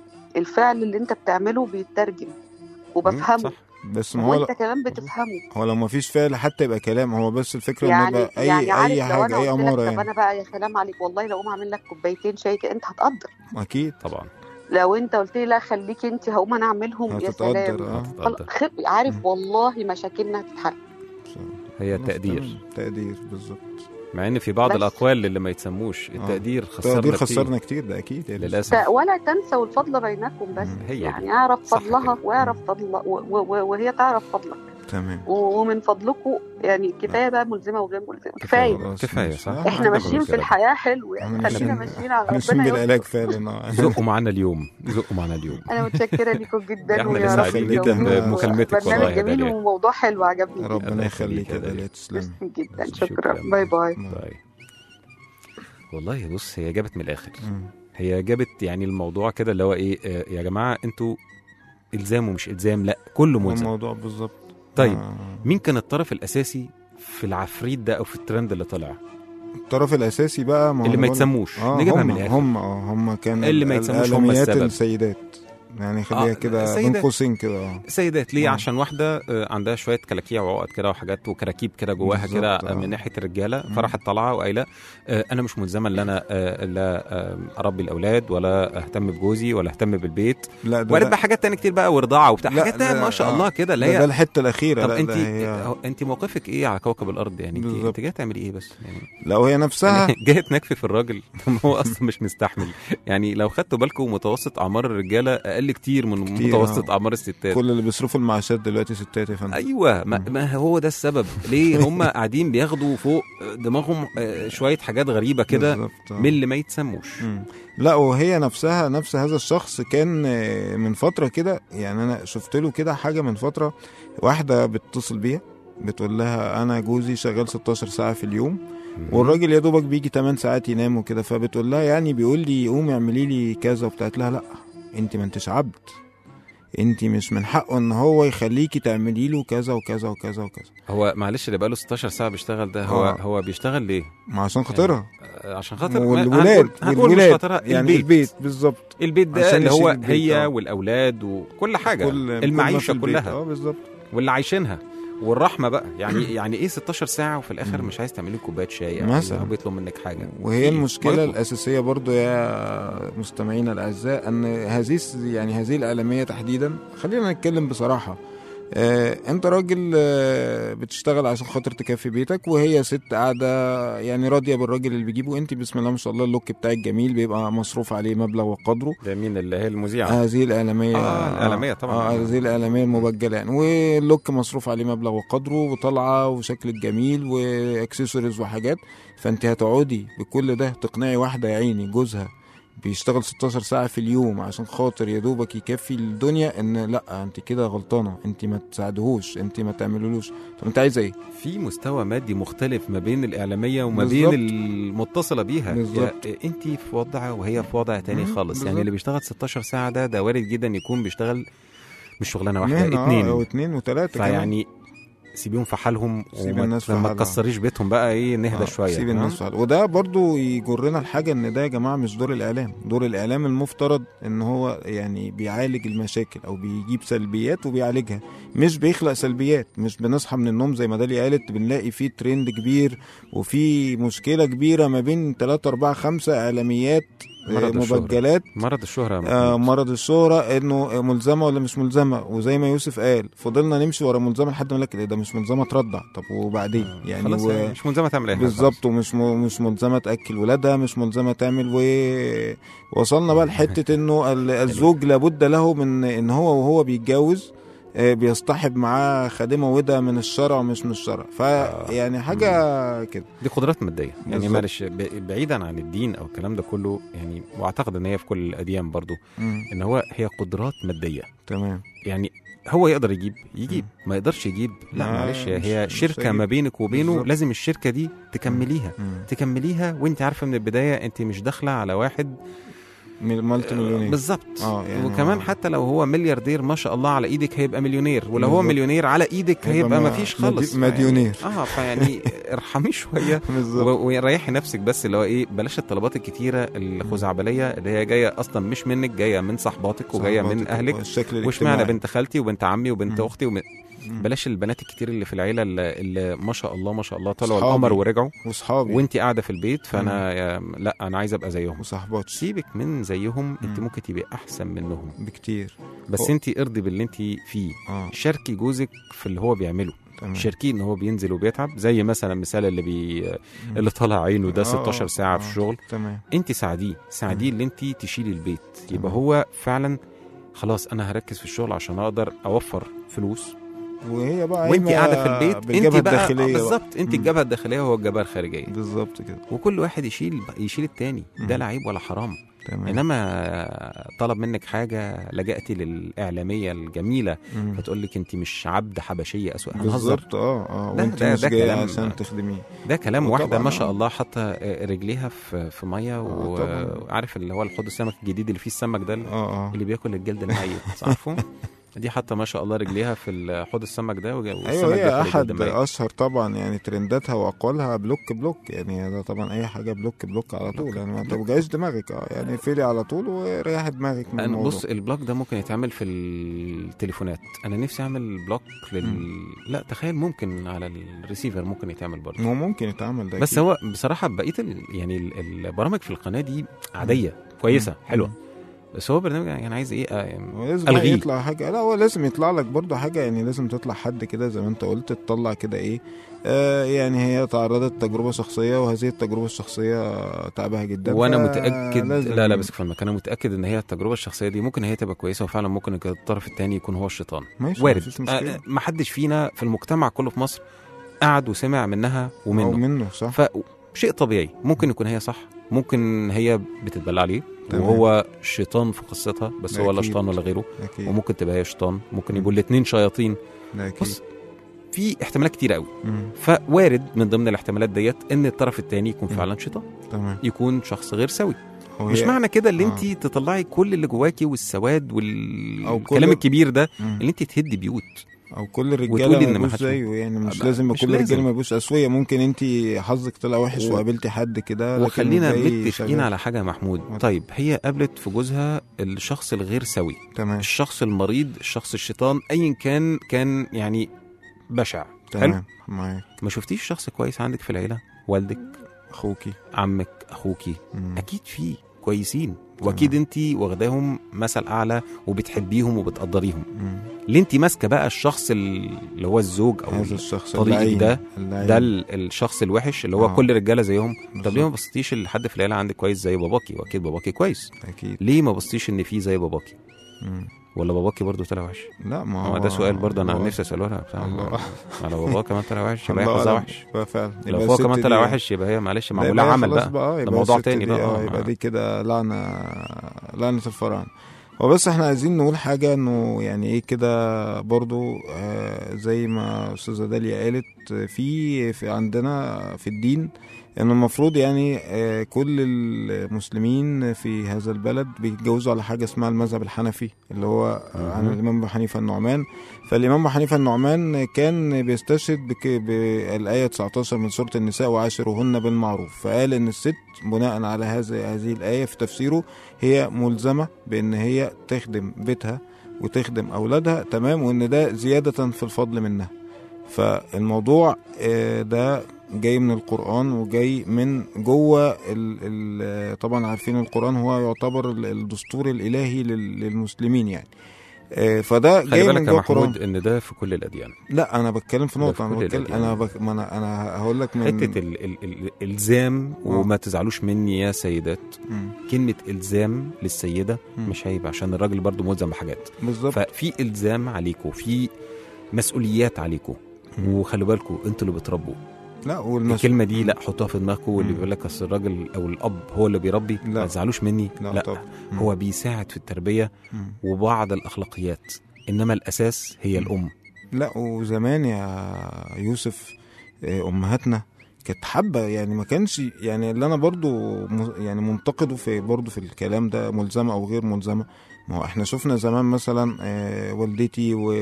Speaker 6: الفعل اللي انت بتعمله بيترجم وبفهمه
Speaker 4: صح
Speaker 3: بس ما هو
Speaker 6: وانت كمان بتفهمه
Speaker 3: هو لو ما فيش فعل حتى يبقى كلام هو بس الفكره ان
Speaker 6: يعني
Speaker 3: يبقى اي
Speaker 6: يعني عارف
Speaker 3: اي
Speaker 6: لو
Speaker 3: حاجه
Speaker 6: انا
Speaker 3: اي
Speaker 6: قلت لك
Speaker 3: اماره
Speaker 6: طب
Speaker 3: يعني
Speaker 6: انا بقى يا سلام عليك والله لو اقوم اعمل لك كوبايتين شاي كده، انت هتقدر
Speaker 3: اكيد
Speaker 4: طبعا
Speaker 6: لو انت قلت لي لا خليكي انت هقوم انا اعملهم يا سلام
Speaker 3: هتتقدر اه
Speaker 4: هتتقدر.
Speaker 6: خل- خ- عارف
Speaker 3: مم.
Speaker 6: والله مشاكلنا هتتحل
Speaker 4: هي
Speaker 3: خلاص،
Speaker 4: التقدير
Speaker 3: تمام. تقدير بالظبط
Speaker 4: مع ان في بعض
Speaker 6: بس.
Speaker 4: الاقوال اللي ما يتسموش التقدير خسرنا
Speaker 3: تقدير
Speaker 4: كتير.
Speaker 3: خسرنا كتير ده اكيد يعني
Speaker 4: للاسف
Speaker 6: ف- ولا تنسوا الفضل بينكم بس
Speaker 3: مم.
Speaker 4: هي دي.
Speaker 6: يعني اعرف
Speaker 4: صح
Speaker 6: فضلها
Speaker 4: كده.
Speaker 6: واعرف فضل و- و- و- وهي تعرف فضلك
Speaker 3: تمام
Speaker 6: و- ومن فضلكم يعني كفايه بقى ملزمه وغير ملزمه كفايه
Speaker 3: خلاص،
Speaker 4: كفاية،
Speaker 3: ماشي.
Speaker 4: صح؟
Speaker 3: آه،
Speaker 6: احنا ماشيين في
Speaker 4: كده.
Speaker 6: الحياه حلو يعني
Speaker 3: احنا
Speaker 6: خلينا
Speaker 3: ماشيين-
Speaker 6: ماشيين على
Speaker 3: ماشيين
Speaker 6: ربنا
Speaker 3: بالعلاج
Speaker 6: يستر.
Speaker 3: فعلا آه.
Speaker 4: زقوا معانا اليوم زقوا معانا اليوم
Speaker 6: انا متشكره ليكم جدا
Speaker 4: احنا
Speaker 6: ويا
Speaker 4: اللي
Speaker 6: رب
Speaker 4: سعيدين
Speaker 3: جدا
Speaker 6: التوفيق
Speaker 3: بمكالمتك
Speaker 6: وبرنامج
Speaker 4: والله يا
Speaker 6: جميل
Speaker 4: داليا.
Speaker 6: وموضوع حلو عجبني جدا
Speaker 3: ربنا
Speaker 4: الله
Speaker 3: يخليك
Speaker 4: يخليك
Speaker 3: يا
Speaker 4: يا
Speaker 3: داليا
Speaker 4: داليا.
Speaker 3: تسلمي
Speaker 6: ميرسي جدا
Speaker 4: شكراً.
Speaker 6: شكرا باي باي
Speaker 4: طيب والله بص هي جابت من الاخر
Speaker 3: مم.
Speaker 4: هي جابت يعني الموضوع كده اللي هو ايه آه، يا جماعه انتوا الزام ومش الزام لا كله
Speaker 3: هو
Speaker 4: ملزم
Speaker 3: الموضوع بالظبط
Speaker 4: طيب
Speaker 3: آه.
Speaker 4: مين كان الطرف الاساسي في العفريت ده او في الترند اللي طلع
Speaker 3: الطرف الاساسي بقى ما هو
Speaker 4: اللي ما
Speaker 3: بقول-
Speaker 4: يتسموش
Speaker 3: اه
Speaker 4: نجيبها
Speaker 3: هم
Speaker 4: من الاخر
Speaker 3: هم اه هم كان
Speaker 4: اللي ما
Speaker 3: ال-
Speaker 4: يتسموش هم
Speaker 3: الآلاميات
Speaker 4: السبب.
Speaker 3: السيدات يعني خليها
Speaker 4: آه،
Speaker 3: كده بين
Speaker 4: السيدات.
Speaker 3: قوسين كده اه
Speaker 4: سيدات ليه
Speaker 3: آه.
Speaker 4: عشان واحده آه، عندها شويه كلاكيع وعقد كده وحاجات وكراكيب كده جواها
Speaker 3: بالظبط،
Speaker 4: كده
Speaker 3: آه.
Speaker 4: من ناحيه الرجاله
Speaker 3: مم.
Speaker 4: فراحت طالعه وقايله آه، انا مش ملزمه ان انا آه، لا آه، اربي الاولاد ولا اهتم بجوزي ولا اهتم بالبيت
Speaker 3: لا ده
Speaker 4: وارد
Speaker 3: ده-
Speaker 4: بقى حاجات تانية كتير بقى ورضاعه وبتاع
Speaker 3: لا،
Speaker 4: حاجات تانية
Speaker 3: ده-
Speaker 4: ما شاء
Speaker 3: آه.
Speaker 4: الله كده اللي
Speaker 3: ده, ده
Speaker 4: هي
Speaker 3: الحته الاخيره
Speaker 4: طب
Speaker 3: لا
Speaker 4: انت
Speaker 3: ده هي
Speaker 4: هو- انت موقفك ايه على كوكب الارض يعني انت
Speaker 3: بالظبط.
Speaker 4: انت جايه تعملي ايه بس يعني
Speaker 3: لو هي نفسها
Speaker 4: جايه تنكفي في الراجل طب هو اصلا مش مستحمل يعني لو خدتوا بالكم متوسط اعمار الرجاله اقل كتير من
Speaker 3: كتير،
Speaker 4: متوسط
Speaker 3: آه.
Speaker 4: اعمار الستات
Speaker 3: كل اللي بيصرفوا المعاشات دلوقتي ستات يا فندم
Speaker 4: ايوه ما, ما هو ده السبب ليه هم قاعدين بياخدوا فوق دماغهم آه، شويه حاجات غريبه كده
Speaker 3: بالظبط، آه.
Speaker 4: من اللي ما يتسموش
Speaker 3: مم. لا وهي نفسها نفس هذا الشخص كان آه، من فتره كده يعني انا شفت له كده حاجه من فتره واحده بتتصل بيها بتقول لها انا جوزي شغال 16 ساعه في اليوم والراجل يا دوبك بيجي 8 ساعات ينام وكده فبتقول لها يعني بيقول لي قومي اعملي لي كذا وبتاعت لها لا انت ما انتش عبد انت مش من حقه ان هو يخليكي تعملي له كذا وكذا وكذا وكذا
Speaker 4: هو معلش اللي بقاله 16 ساعه بيشتغل ده هو
Speaker 3: آه.
Speaker 4: هو بيشتغل ليه
Speaker 3: ما عشان خاطرها
Speaker 4: آه، عشان خاطر
Speaker 3: والولاد
Speaker 4: هنقول- هنقول مش
Speaker 3: والولاد
Speaker 4: خاطرها
Speaker 3: يعني
Speaker 4: البيت
Speaker 3: البيت بالظبط
Speaker 4: البيت ده
Speaker 3: عشان
Speaker 4: اللي هو
Speaker 3: يشيل البيت،
Speaker 4: هي
Speaker 3: آه.
Speaker 4: والاولاد وكل حاجه
Speaker 3: كل كل ما في
Speaker 4: المعيشه
Speaker 3: البيت.
Speaker 4: كلها
Speaker 3: اه بالظبط
Speaker 4: واللي عايشينها والرحمه بقى يعني يعني ايه 16 ساعه وفي الاخر مش عايز تعملي كوبايه شاي أو
Speaker 3: مثلا.
Speaker 4: هو بيطلب منك حاجه
Speaker 3: وهي
Speaker 4: في-
Speaker 3: المشكلة
Speaker 4: برضه.
Speaker 3: الأساسية برضو يا مستمعينا الأعزاء أن هذه الس- يعني هذه الإعلامية تحديدا خلينا نتكلم بصراحة آه، انت راجل آه، بتشتغل عشان خاطر تكفي بيتك وهي ست قاعده يعني راضيه بالراجل اللي بيجيبه انت بسم الله ما شاء الله اللوك بتاعك جميل بيبقى مصروف عليه مبلغ وقدره
Speaker 4: ده مين اللي هي المذيعه
Speaker 3: هذه الإعلامية
Speaker 4: آه، الإعلامية طبعاً.
Speaker 3: آه هذه الإعلامية المبجلة يعني واللوك مصروف عليه مبلغ وقدره وطالعة وشكلك جميل وأكسسوارز وحاجات فأنت هتقعدي بكل ده تقنعي واحدة يا عيني جوزها بيشتغل 16 ساعة في اليوم عشان خاطر يا دوبك يكفي الدنيا ان لا انت كده غلطانة انت ما تساعدهوش انت ما تعملولوش طب انت عايزة ايه؟
Speaker 4: في مستوى مادي مختلف ما بين الاعلاميه وما
Speaker 3: بالظبط.
Speaker 4: بين المتصله بيها
Speaker 3: بالظبط.
Speaker 4: انت في وضع وهي في وضع تاني
Speaker 3: مم،
Speaker 4: خالص
Speaker 3: بالظبط.
Speaker 4: يعني اللي بيشتغل 16 ساعه ده ده وارد جدا يكون بيشتغل مش شغلانه واحده
Speaker 3: مهنة، آه،
Speaker 4: اتنين
Speaker 3: او اتنين وتلاتة كمان.
Speaker 4: فيعني سيبيهم في حالهم
Speaker 3: سيب
Speaker 4: وما
Speaker 3: الناس في
Speaker 4: ما
Speaker 3: حالها.
Speaker 4: تكسريش بيتهم بقى ايه نهدى
Speaker 3: آه،
Speaker 4: شويه
Speaker 3: سيب
Speaker 4: تمام؟
Speaker 3: الناس فعلا. وده برضو يجرنا الحاجة ان ده يا جماعة مش دور الاعلام دور الاعلام المفترض ان هو يعني بيعالج المشاكل او بيجيب سلبيات وبيعالجها مش بيخلق سلبيات مش بنصحى من النوم زي ما دالي قالت بنلاقي فيه ترند كبير وفي مشكلة كبيرة ما بين 3 4 5 اعلاميات آه،
Speaker 4: مرض الشهرة.
Speaker 3: مبجلات
Speaker 4: مرض الشهره يا
Speaker 3: آه
Speaker 4: محمود.
Speaker 3: مرض الشهرة انه ملزمة ولا مش ملزمة وزي ما يوسف قال فضلنا نمشي ورا ملزمة لحد ما لك ده مش ملزمة ترضع طب وبعدين يعني
Speaker 4: خلاص
Speaker 3: و...
Speaker 4: يعني مش ملزمه تعمل ايه
Speaker 3: بالظبط ومش م... مش ملزمه تاكل ولادها مش ملزمه تعمل و وصلنا بقى لحته انه ال- الزوج لابد له من ان هو وهو بيتجوز آه، بيصطحب معاه خادمه وده من الشرع ومش من الشرع فيعني حاجه كده
Speaker 4: دي قدرات ماديه يعني
Speaker 3: بالظبط.
Speaker 4: معلش ب- بعيدا عن الدين او الكلام ده كله يعني واعتقد ان هي في كل الاديان برضو
Speaker 3: مم.
Speaker 4: ان هو هي قدرات ماديه
Speaker 3: تمام
Speaker 4: يعني هو يقدر يجيب يجيب ما يقدرش يجيب لا
Speaker 3: ما
Speaker 4: معلش
Speaker 3: مش-
Speaker 4: هي
Speaker 3: مش
Speaker 4: شركه
Speaker 3: هيجيب.
Speaker 4: ما بينك وبينه
Speaker 3: بالظبط.
Speaker 4: لازم الشركه دي تكمليها
Speaker 3: مم.
Speaker 4: تكمليها وانت عارفه من البدايه انت مش داخله على واحد
Speaker 3: مل- مالتي مليونير
Speaker 4: بالظبط
Speaker 3: اه يعني
Speaker 4: وكمان
Speaker 3: آه.
Speaker 4: حتى لو هو ملياردير ما شاء الله على ايدك هيبقى مليونير ولو هو
Speaker 3: بالظبط.
Speaker 4: مليونير على ايدك
Speaker 3: هيبقى
Speaker 4: هيبقى
Speaker 3: ما-
Speaker 4: ما فيش
Speaker 3: مدي-
Speaker 4: خالص
Speaker 3: مديونير.
Speaker 4: فيعني- اه فيعني ارحميه شويه
Speaker 3: بالظبط
Speaker 4: و- وريحي نفسك بس اللي هو ايه بلاش الطلبات الكتيره الخزعبليه اللي هي جايه اصلا مش منك جايه من صحباتك وجايه من
Speaker 3: صحباتك
Speaker 4: اهلك
Speaker 3: والشكل
Speaker 4: واشمعنى
Speaker 3: الاجتماعي.
Speaker 4: بنت خالتي وبنت عمي وبنت
Speaker 3: مم.
Speaker 4: اختي وم...
Speaker 3: مم.
Speaker 4: بلاش البنات الكتير اللي في العيله اللي, اللي ما شاء الله ما شاء الله طلعوا
Speaker 3: صحابي.
Speaker 4: القمر ورجعوا
Speaker 3: واصحابي
Speaker 4: وانت قاعده في البيت فانا يا... لا انا عايز ابقى زيهم
Speaker 3: وصحباتي
Speaker 4: سيبك من زيهم انت
Speaker 3: مم.
Speaker 4: ممكن تبقى احسن منهم
Speaker 3: بكتير
Speaker 4: بس
Speaker 3: أو-
Speaker 4: انت ارضي باللي انت فيه
Speaker 3: اه
Speaker 4: شاركي جوزك في اللي هو بيعمله
Speaker 3: تمام
Speaker 4: شاركيه ان هو بينزل وبيتعب زي مثلا مثال اللي بي
Speaker 3: مم.
Speaker 4: اللي طالع عينه ده
Speaker 3: آه،
Speaker 4: 16 ساعه في
Speaker 3: آه.
Speaker 4: الشغل
Speaker 3: تمام
Speaker 4: انت ساعديه ساعديه اللي انت تشيلي البيت يبقى
Speaker 3: تمام.
Speaker 4: هو فعلا خلاص انا هركز في الشغل عشان اقدر اوفر فلوس
Speaker 3: وهي بقى
Speaker 4: وانت
Speaker 3: قايمة
Speaker 4: قاعده في البيت
Speaker 3: بالجبهة
Speaker 4: انت بقى
Speaker 3: الداخلية
Speaker 4: آه،
Speaker 3: بقى.
Speaker 4: بالظبط انت
Speaker 3: مم.
Speaker 4: الجبهه الداخليه وهو الجبهه الخارجيه
Speaker 3: بالظبط كده
Speaker 4: وكل واحد يشيل يشيل التاني ده
Speaker 3: مم.
Speaker 4: لا عيب ولا حرام
Speaker 3: تمام
Speaker 4: انما طلب منك حاجه لجأتي للاعلاميه الجميله
Speaker 3: مم.
Speaker 4: فتقول لك انت مش عبد حبشيه اسوء هنهزر
Speaker 3: بالظبط اه اه
Speaker 4: ده-
Speaker 3: وانت
Speaker 4: ده-
Speaker 3: مش
Speaker 4: ده
Speaker 3: جاي
Speaker 4: كلام-
Speaker 3: عشان تخدميه
Speaker 4: ده كلام
Speaker 3: وطبعاً
Speaker 4: واحده ما
Speaker 3: آه.
Speaker 4: شاء الله حاطه رجليها في في ميه
Speaker 3: آه، طبعاً.
Speaker 4: وعارف اللي هو الحوض السمك الجديد اللي فيه السمك ده
Speaker 3: اه اه
Speaker 4: اللي بياكل الجلد الميت عارفه دي حتى ما شاء الله رجليها في حوض السمك ده وج- والسمك
Speaker 3: ايوه هي
Speaker 4: بياكل
Speaker 3: احد
Speaker 4: الجلد الميت
Speaker 3: اشهر طبعا يعني ترنداتها واقوالها بلوك بلوك يعني ده طبعا اي حاجه بلوك بلوك على طول يعني ما توجعش دماغك اه يعني فيلي على طول وريح دماغك من
Speaker 4: انا
Speaker 3: الموضوع
Speaker 4: بص البلوك ده ممكن يتعمل في التليفونات انا نفسي اعمل بلوك لل لا تخيل ممكن على الريسيفر ممكن يتعمل برضه
Speaker 3: هو ممكن يتعمل ده
Speaker 4: بس
Speaker 3: أكيد.
Speaker 4: هو بصراحه بقيه ال... يعني ال- البرامج في القناه دي عاديه كويسه حلوه بس هو برنامج يعني عايز ايه آه،
Speaker 3: هو لازم بقى
Speaker 4: الغيه
Speaker 3: يطلع حاجه لا هو لازم يطلع لك برضه حاجه يعني لازم تطلع حد كده زي ما انت قلت تطلع كده ايه آه يعني هي تعرضت تجربه شخصيه وهذه التجربه الشخصيه تعبها جدا
Speaker 4: وانا
Speaker 3: ف-
Speaker 4: متاكد
Speaker 3: لازم-
Speaker 4: لا لا بس فهمك انا متاكد ان هي التجربه الشخصيه دي ممكن هي تبقى كويسه وفعلا ممكن الطرف الثاني يكون هو الشيطان
Speaker 3: ماشي
Speaker 4: وارد
Speaker 3: مفيش مشكله
Speaker 4: آه، ما حدش فينا في المجتمع كله في مصر قعد وسمع منها
Speaker 3: او
Speaker 4: ومنه
Speaker 3: منه صح
Speaker 4: فشيء طبيعي ممكن يكون هي صح ممكن هي بتتبلى عليه
Speaker 3: تمام.
Speaker 4: وهو شيطان في قصتها بس هو ولا
Speaker 3: أكيد.
Speaker 4: شيطان ولا غيره
Speaker 3: اكيد
Speaker 4: وممكن تبقى هي شيطان ممكن يبقوا الاثنين شياطين
Speaker 3: ده اكيد
Speaker 4: بص في احتمالات كتير قوي
Speaker 3: مم.
Speaker 4: فوارد من ضمن الاحتمالات ديت ان الطرف الثاني يكون
Speaker 3: مم.
Speaker 4: فعلا شيطان
Speaker 3: تمام
Speaker 4: يكون شخص غير سوي
Speaker 3: هو
Speaker 4: مش
Speaker 3: هي-
Speaker 4: معنى كده اللي
Speaker 3: آه.
Speaker 4: انت تطلعي كل اللي جواكي والسواد
Speaker 3: أو
Speaker 4: والكلام
Speaker 3: كل-
Speaker 4: الكبير ده
Speaker 3: مم.
Speaker 4: اللي انت تهدي بيوت
Speaker 3: او كل الرجاله
Speaker 4: وتقولي إن
Speaker 3: ما
Speaker 4: ما
Speaker 3: يبقوش
Speaker 4: حدش-
Speaker 3: زيه يعني مش
Speaker 4: لا،
Speaker 3: لازم
Speaker 4: مش
Speaker 3: كل
Speaker 4: لازم.
Speaker 3: الرجاله ما يبقوش اسويه ممكن انت حظك طلع وحش
Speaker 4: و-
Speaker 3: وقابلتي حد كده لكن
Speaker 4: وخلينا
Speaker 3: الباقي
Speaker 4: متفقين
Speaker 3: شغال.
Speaker 4: على حاجه يا محمود
Speaker 3: اتفضل.
Speaker 4: طيب هي قابلت في جوزها الشخص الغير سوي
Speaker 3: تمام
Speaker 4: الشخص المريض الشخص الشيطان ايا كان كان يعني بشع حلو
Speaker 3: تمام معاك
Speaker 4: ما شفتيش شخص كويس عندك في العيله والدك
Speaker 3: اخوكي
Speaker 4: عمك اخوكي
Speaker 3: مم.
Speaker 4: اكيد في كويسين واكيد انت واخداهم مثل اعلى وبتحبيهم وبتقدريهم
Speaker 3: مم.
Speaker 4: اللي انت ماسكه بقى الشخص اللي هو الزوج او
Speaker 3: هذا الشخص
Speaker 4: طريقك
Speaker 3: اللعين
Speaker 4: ده-
Speaker 3: اللعين.
Speaker 4: ده ال- الشخص الوحش اللي هو
Speaker 3: آه.
Speaker 4: كل الرجاله زيهم طب
Speaker 3: بالظبط.
Speaker 4: ليه ما بصيتيش لحد في العيله عندك كويس زي باباكي واكيد باباكي كويس
Speaker 3: اكيد
Speaker 4: ليه ما بصيتيش ان في زي باباكي
Speaker 3: مم.
Speaker 4: ولا باباكي برضه طلع وحش
Speaker 3: لا ما
Speaker 4: هو ده سؤال برضه انا
Speaker 3: الله-
Speaker 4: نفسي اساله لها بتاع
Speaker 3: الله
Speaker 4: على باباه كمان طلع وحش يبقى هي
Speaker 3: الله
Speaker 4: حظها
Speaker 3: أعلم.
Speaker 4: وحش
Speaker 3: يبقى فعلا
Speaker 4: لو
Speaker 3: يبقى
Speaker 4: هو
Speaker 3: الست
Speaker 4: كمان طلع
Speaker 3: دي-
Speaker 4: وحش يبقى هي معلش
Speaker 3: لا،
Speaker 4: معمول
Speaker 3: يبقى
Speaker 4: لها
Speaker 3: هي
Speaker 4: عمل
Speaker 3: خلاص
Speaker 4: بقى
Speaker 3: اه
Speaker 4: ده
Speaker 3: يبقى
Speaker 4: موضوع
Speaker 3: الست
Speaker 4: تاني
Speaker 3: دي
Speaker 4: بقى
Speaker 3: اه
Speaker 4: آه.
Speaker 3: يبقى دي كده لعنه لعنه الفراعنه هو بس احنا عايزين نقول حاجه انه يعني ايه كده برضو آه زي ما استاذه داليا قالت في في عندنا في الدين ان المفروض يعني آه كل المسلمين في هذا البلد بيتجوزوا على حاجه اسمها المذهب الحنفي اللي هو عن
Speaker 4: مهم.
Speaker 3: الامام ابو حنيفه النعمان فالامام ابو حنيفه النعمان كان بيستشهد بك بالايه 19 من سوره النساء وعاشرهن بالمعروف فقال ان الست بناء على هذه هذه الايه في تفسيره هي ملزمه بان هي تخدم بيتها وتخدم اولادها تمام وان ده زياده في الفضل منها فالموضوع آه، ده جاي من القرآن وجاي من جوه ال ال طبعا عارفين القرآن هو يعتبر ال- الدستور الإلهي لل- للمسلمين يعني آه، فده
Speaker 4: خلي
Speaker 3: جاي
Speaker 4: بالك
Speaker 3: من
Speaker 4: يا
Speaker 3: جوه القرآن
Speaker 4: محمود ان ده في كل الاديان
Speaker 3: لا انا بتكلم في
Speaker 4: ده
Speaker 3: نقطه
Speaker 4: في
Speaker 3: انا
Speaker 4: كل
Speaker 3: بتكلم
Speaker 4: الأديان.
Speaker 3: انا بك... ما انا انا هقول لك من
Speaker 4: حته ال ال ال الالزام وما تزعلوش مني يا سيدات
Speaker 3: مم.
Speaker 4: كلمه الزام للسيده
Speaker 3: مم.
Speaker 4: مش عيب عشان الراجل برضه ملزم بحاجات
Speaker 3: بالظبط
Speaker 4: ففي الزام عليكم في مسؤوليات عليكم
Speaker 3: مم.
Speaker 4: وخلي بالكم انتوا اللي بتربوا
Speaker 3: لا والمس...
Speaker 4: الكلمه دي لا حطوها في دماغكم واللي
Speaker 3: مم.
Speaker 4: بيقول لك اصل الراجل او الاب هو اللي بيربي
Speaker 3: لا.
Speaker 4: ما تزعلوش مني
Speaker 3: لا,
Speaker 4: لا,
Speaker 3: طبعا مم.
Speaker 4: هو بيساعد في التربيه
Speaker 3: مم.
Speaker 4: وبعض الاخلاقيات انما الاساس هي
Speaker 3: مم.
Speaker 4: الام
Speaker 3: لا وزمان يا يوسف آه، امهاتنا كانت حابه يعني ما كانش يعني اللي انا برضو م- يعني منتقده في برضو في الكلام ده ملزمه او غير ملزمه ما هو احنا شفنا زمان مثلا آه، والدتي و...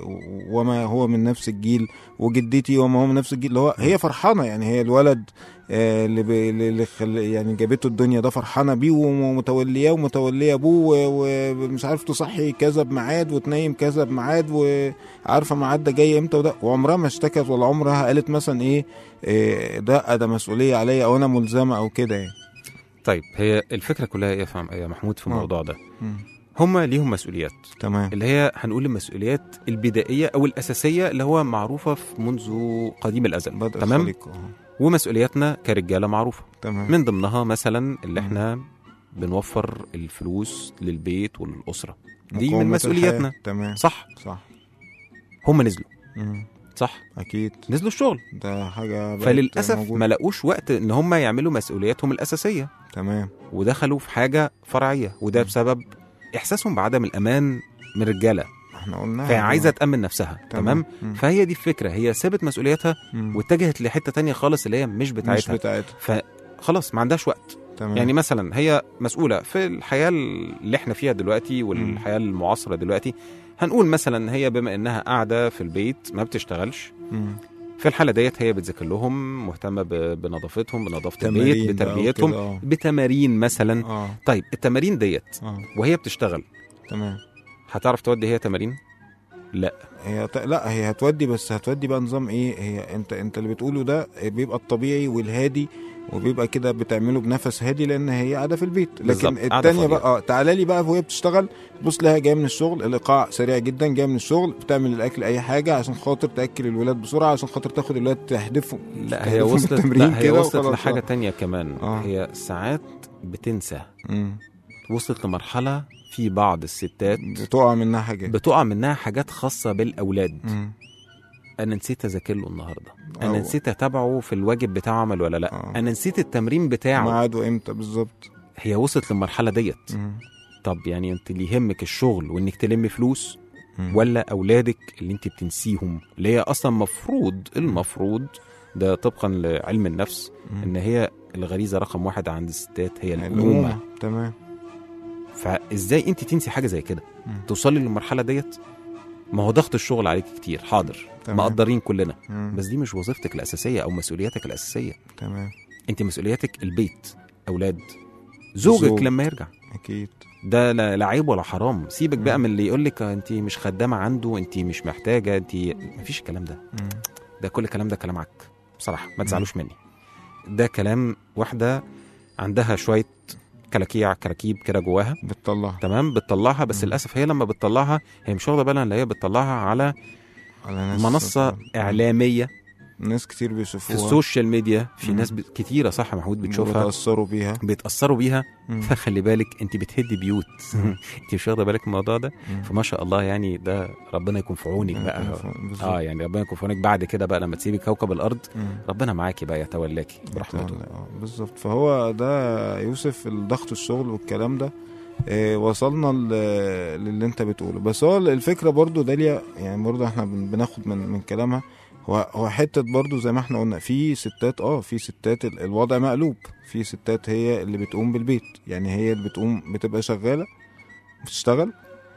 Speaker 3: وما هو من نفس الجيل وجدتي وما هو من نفس الجيل اللي هو هي فرحانه يعني هي الولد آه، اللي, ب... اللي خل... يعني جابته الدنيا ده فرحانه بيه ومتولياه ومتوليه ابوه و- ومش عارف تصحي كذا بميعاد وتنيم كذا بميعاد وعارفه ميعاد ده جاي امتى وده وعمرها ما اشتكت ولا عمرها قالت مثلا ايه, إيه ده ده مسؤوليه عليا او انا ملزمه او كده يعني
Speaker 4: طيب هي الفكره كلها ايه يا فهم- يا محمود في
Speaker 3: آه.
Speaker 4: الموضوع ده
Speaker 3: مم.
Speaker 4: هما ليهم مسؤوليات
Speaker 3: تمام
Speaker 4: اللي هي هنقول المسؤوليات البدائيه او الاساسيه اللي هو معروفه في منذ قديم الازل
Speaker 3: بدء
Speaker 4: تمام
Speaker 3: الخليقة. آه.
Speaker 4: ومسؤولياتنا كرجاله معروفه
Speaker 3: تمام
Speaker 4: من ضمنها مثلا اللي احنا بنوفر الفلوس للبيت وللاسره دي من
Speaker 3: مقاومة
Speaker 4: مسؤولياتنا
Speaker 3: الحياة. تمام
Speaker 4: صح
Speaker 3: صح
Speaker 4: هم نزلوا
Speaker 3: مم.
Speaker 4: صح
Speaker 3: اكيد
Speaker 4: نزلوا الشغل
Speaker 3: ده حاجه بقت
Speaker 4: فللاسف
Speaker 3: موجودة.
Speaker 4: ما لقوش وقت ان هم يعملوا مسؤولياتهم الاساسيه
Speaker 3: تمام
Speaker 4: ودخلوا في حاجه فرعيه وده بسبب احساسهم بعدم الامان من الرجاله
Speaker 3: احنا قلنا
Speaker 4: فهي عايزه تامن نفسها تمام
Speaker 3: مم.
Speaker 4: فهي دي الفكره هي سابت مسؤولياتها
Speaker 3: مم.
Speaker 4: واتجهت لحته تانية خالص اللي هي مش
Speaker 3: مش
Speaker 4: بتاعتها
Speaker 3: بتاعتها
Speaker 4: فخلاص ما عندهاش وقت
Speaker 3: تمام
Speaker 4: يعني مثلا هي مسؤوله في الحياه اللي احنا فيها دلوقتي والحياه المعاصره دلوقتي هنقول مثلا هي بما انها قاعده في البيت ما بتشتغلش
Speaker 3: مم.
Speaker 4: في الحاله ديت هي بتذاكر لهم مهتمه ب- بنظافتهم بنظافه
Speaker 3: تمارين
Speaker 4: البيت
Speaker 3: بقى
Speaker 4: بتربيتهم
Speaker 3: وكده، اه.
Speaker 4: بتمارين مثلا
Speaker 3: اه
Speaker 4: طيب التمارين ديت
Speaker 3: اه
Speaker 4: وهي بتشتغل
Speaker 3: تمام
Speaker 4: هتعرف تودي هي تمارين لا
Speaker 3: هي ت... لا هي هتودي بس هتودي بقى نظام ايه هي انت انت اللي بتقوله ده بيبقى الطبيعي والهادي وبيبقى كده بتعمله بنفس هادي لان هي قاعده في البيت
Speaker 4: بالظبط،
Speaker 3: لكن
Speaker 4: قاعدة
Speaker 3: التانية
Speaker 4: فاضية.
Speaker 3: بقى اه تعالى لي بقى وهي بتشتغل بص لها جايه من الشغل الايقاع سريع جدا جايه من الشغل بتعمل الاكل اي حاجه عشان خاطر تاكل الولاد بسرعه عشان خاطر تاخد الولاد تحدفهم
Speaker 4: لا هي
Speaker 3: تحدفهم
Speaker 4: وصلت
Speaker 3: التمرين
Speaker 4: لا هي
Speaker 3: كده
Speaker 4: وصلت
Speaker 3: وخلاص.
Speaker 4: لحاجه
Speaker 3: اه.
Speaker 4: تانية كمان
Speaker 3: اه.
Speaker 4: هي ساعات بتنسى
Speaker 3: مم.
Speaker 4: وصلت لمرحله في بعض الستات
Speaker 3: بتقع منها حاجات
Speaker 4: بتقع منها حاجات خاصه بالاولاد
Speaker 3: مم.
Speaker 4: انا نسيت اذاكر له النهارده انا
Speaker 3: أو-
Speaker 4: نسيت اتابعه في الواجب بتاعه عمل ولا لا
Speaker 3: اه.
Speaker 4: انا نسيت التمرين بتاعه
Speaker 3: ميعاده امتى بالظبط
Speaker 4: هي وصلت للمرحله ديت
Speaker 3: مم.
Speaker 4: طب يعني انت اللي يهمك الشغل وانك تلمي فلوس
Speaker 3: مم.
Speaker 4: ولا اولادك اللي انت بتنسيهم اللي هي اصلا مفروض المفروض ده طبقا لعلم النفس
Speaker 3: مم.
Speaker 4: ان هي الغريزه رقم واحد عند الستات هي الامومه
Speaker 3: الأمومة تمام
Speaker 4: فازاي انت تنسي حاجه زي كده
Speaker 3: مم.
Speaker 4: توصلي للمرحله ديت ما هو ضغط الشغل عليك كتير حاضر
Speaker 3: تمام.
Speaker 4: مقدرين كلنا
Speaker 3: مم.
Speaker 4: بس دي مش وظيفتك الاساسيه او مسؤولياتك الاساسيه
Speaker 3: تمام
Speaker 4: انت مسؤولياتك البيت اولاد زوجك
Speaker 3: زوج.
Speaker 4: لما يرجع
Speaker 3: اكيد
Speaker 4: ده لا لا عيب ولا حرام سيبك بقى
Speaker 3: مم.
Speaker 4: من اللي يقول لك انت مش خدامه عنده انت مش محتاجه انت مفيش الكلام ده
Speaker 3: مم.
Speaker 4: ده كل الكلام ده كلام عك بصراحه ما تزعلوش مني ده كلام واحده عندها شويه كلاكيع كراكيب كده جواها
Speaker 3: بتطلعها
Speaker 4: تمام بتطلعها بس
Speaker 3: مم.
Speaker 4: للاسف هي لما بتطلعها هي مش واخده بالها ان هي بتطلعها على
Speaker 3: على ناس
Speaker 4: منصه اعلاميه
Speaker 3: ناس كتير
Speaker 4: في
Speaker 3: بيشوفوها
Speaker 4: السوشيال ميديا في
Speaker 3: مم.
Speaker 4: ناس ب... كتيره صح يا محمود بتشوفها
Speaker 3: بيتأثروا بيها
Speaker 4: بيتاثروا بيها
Speaker 3: مم.
Speaker 4: فخلي بالك انت بتهدي بيوت انت مش واخده بالك من الموضوع ده
Speaker 3: مم.
Speaker 4: فما شاء الله يعني ده ربنا يكون في عونك بقى
Speaker 3: بالظبط.
Speaker 4: اه يعني ربنا يكون في عونك بعد كده بقى لما تسيبي كوكب الارض
Speaker 3: مم.
Speaker 4: ربنا معاكي بقى يتولاكي برحمته
Speaker 3: آه، بالظبط فهو ده يوسف الضغط الشغل والكلام ده آه، وصلنا ل- للي انت بتقوله بس هو الفكره برضو داليا يعني برضو احنا بن- بناخد من من كلامها هو هو حته برضو زي ما احنا قلنا في ستات اه في ستات ال- الوضع مقلوب في ستات هي اللي بتقوم بالبيت يعني هي اللي بتقوم بتبقى شغاله بتشتغل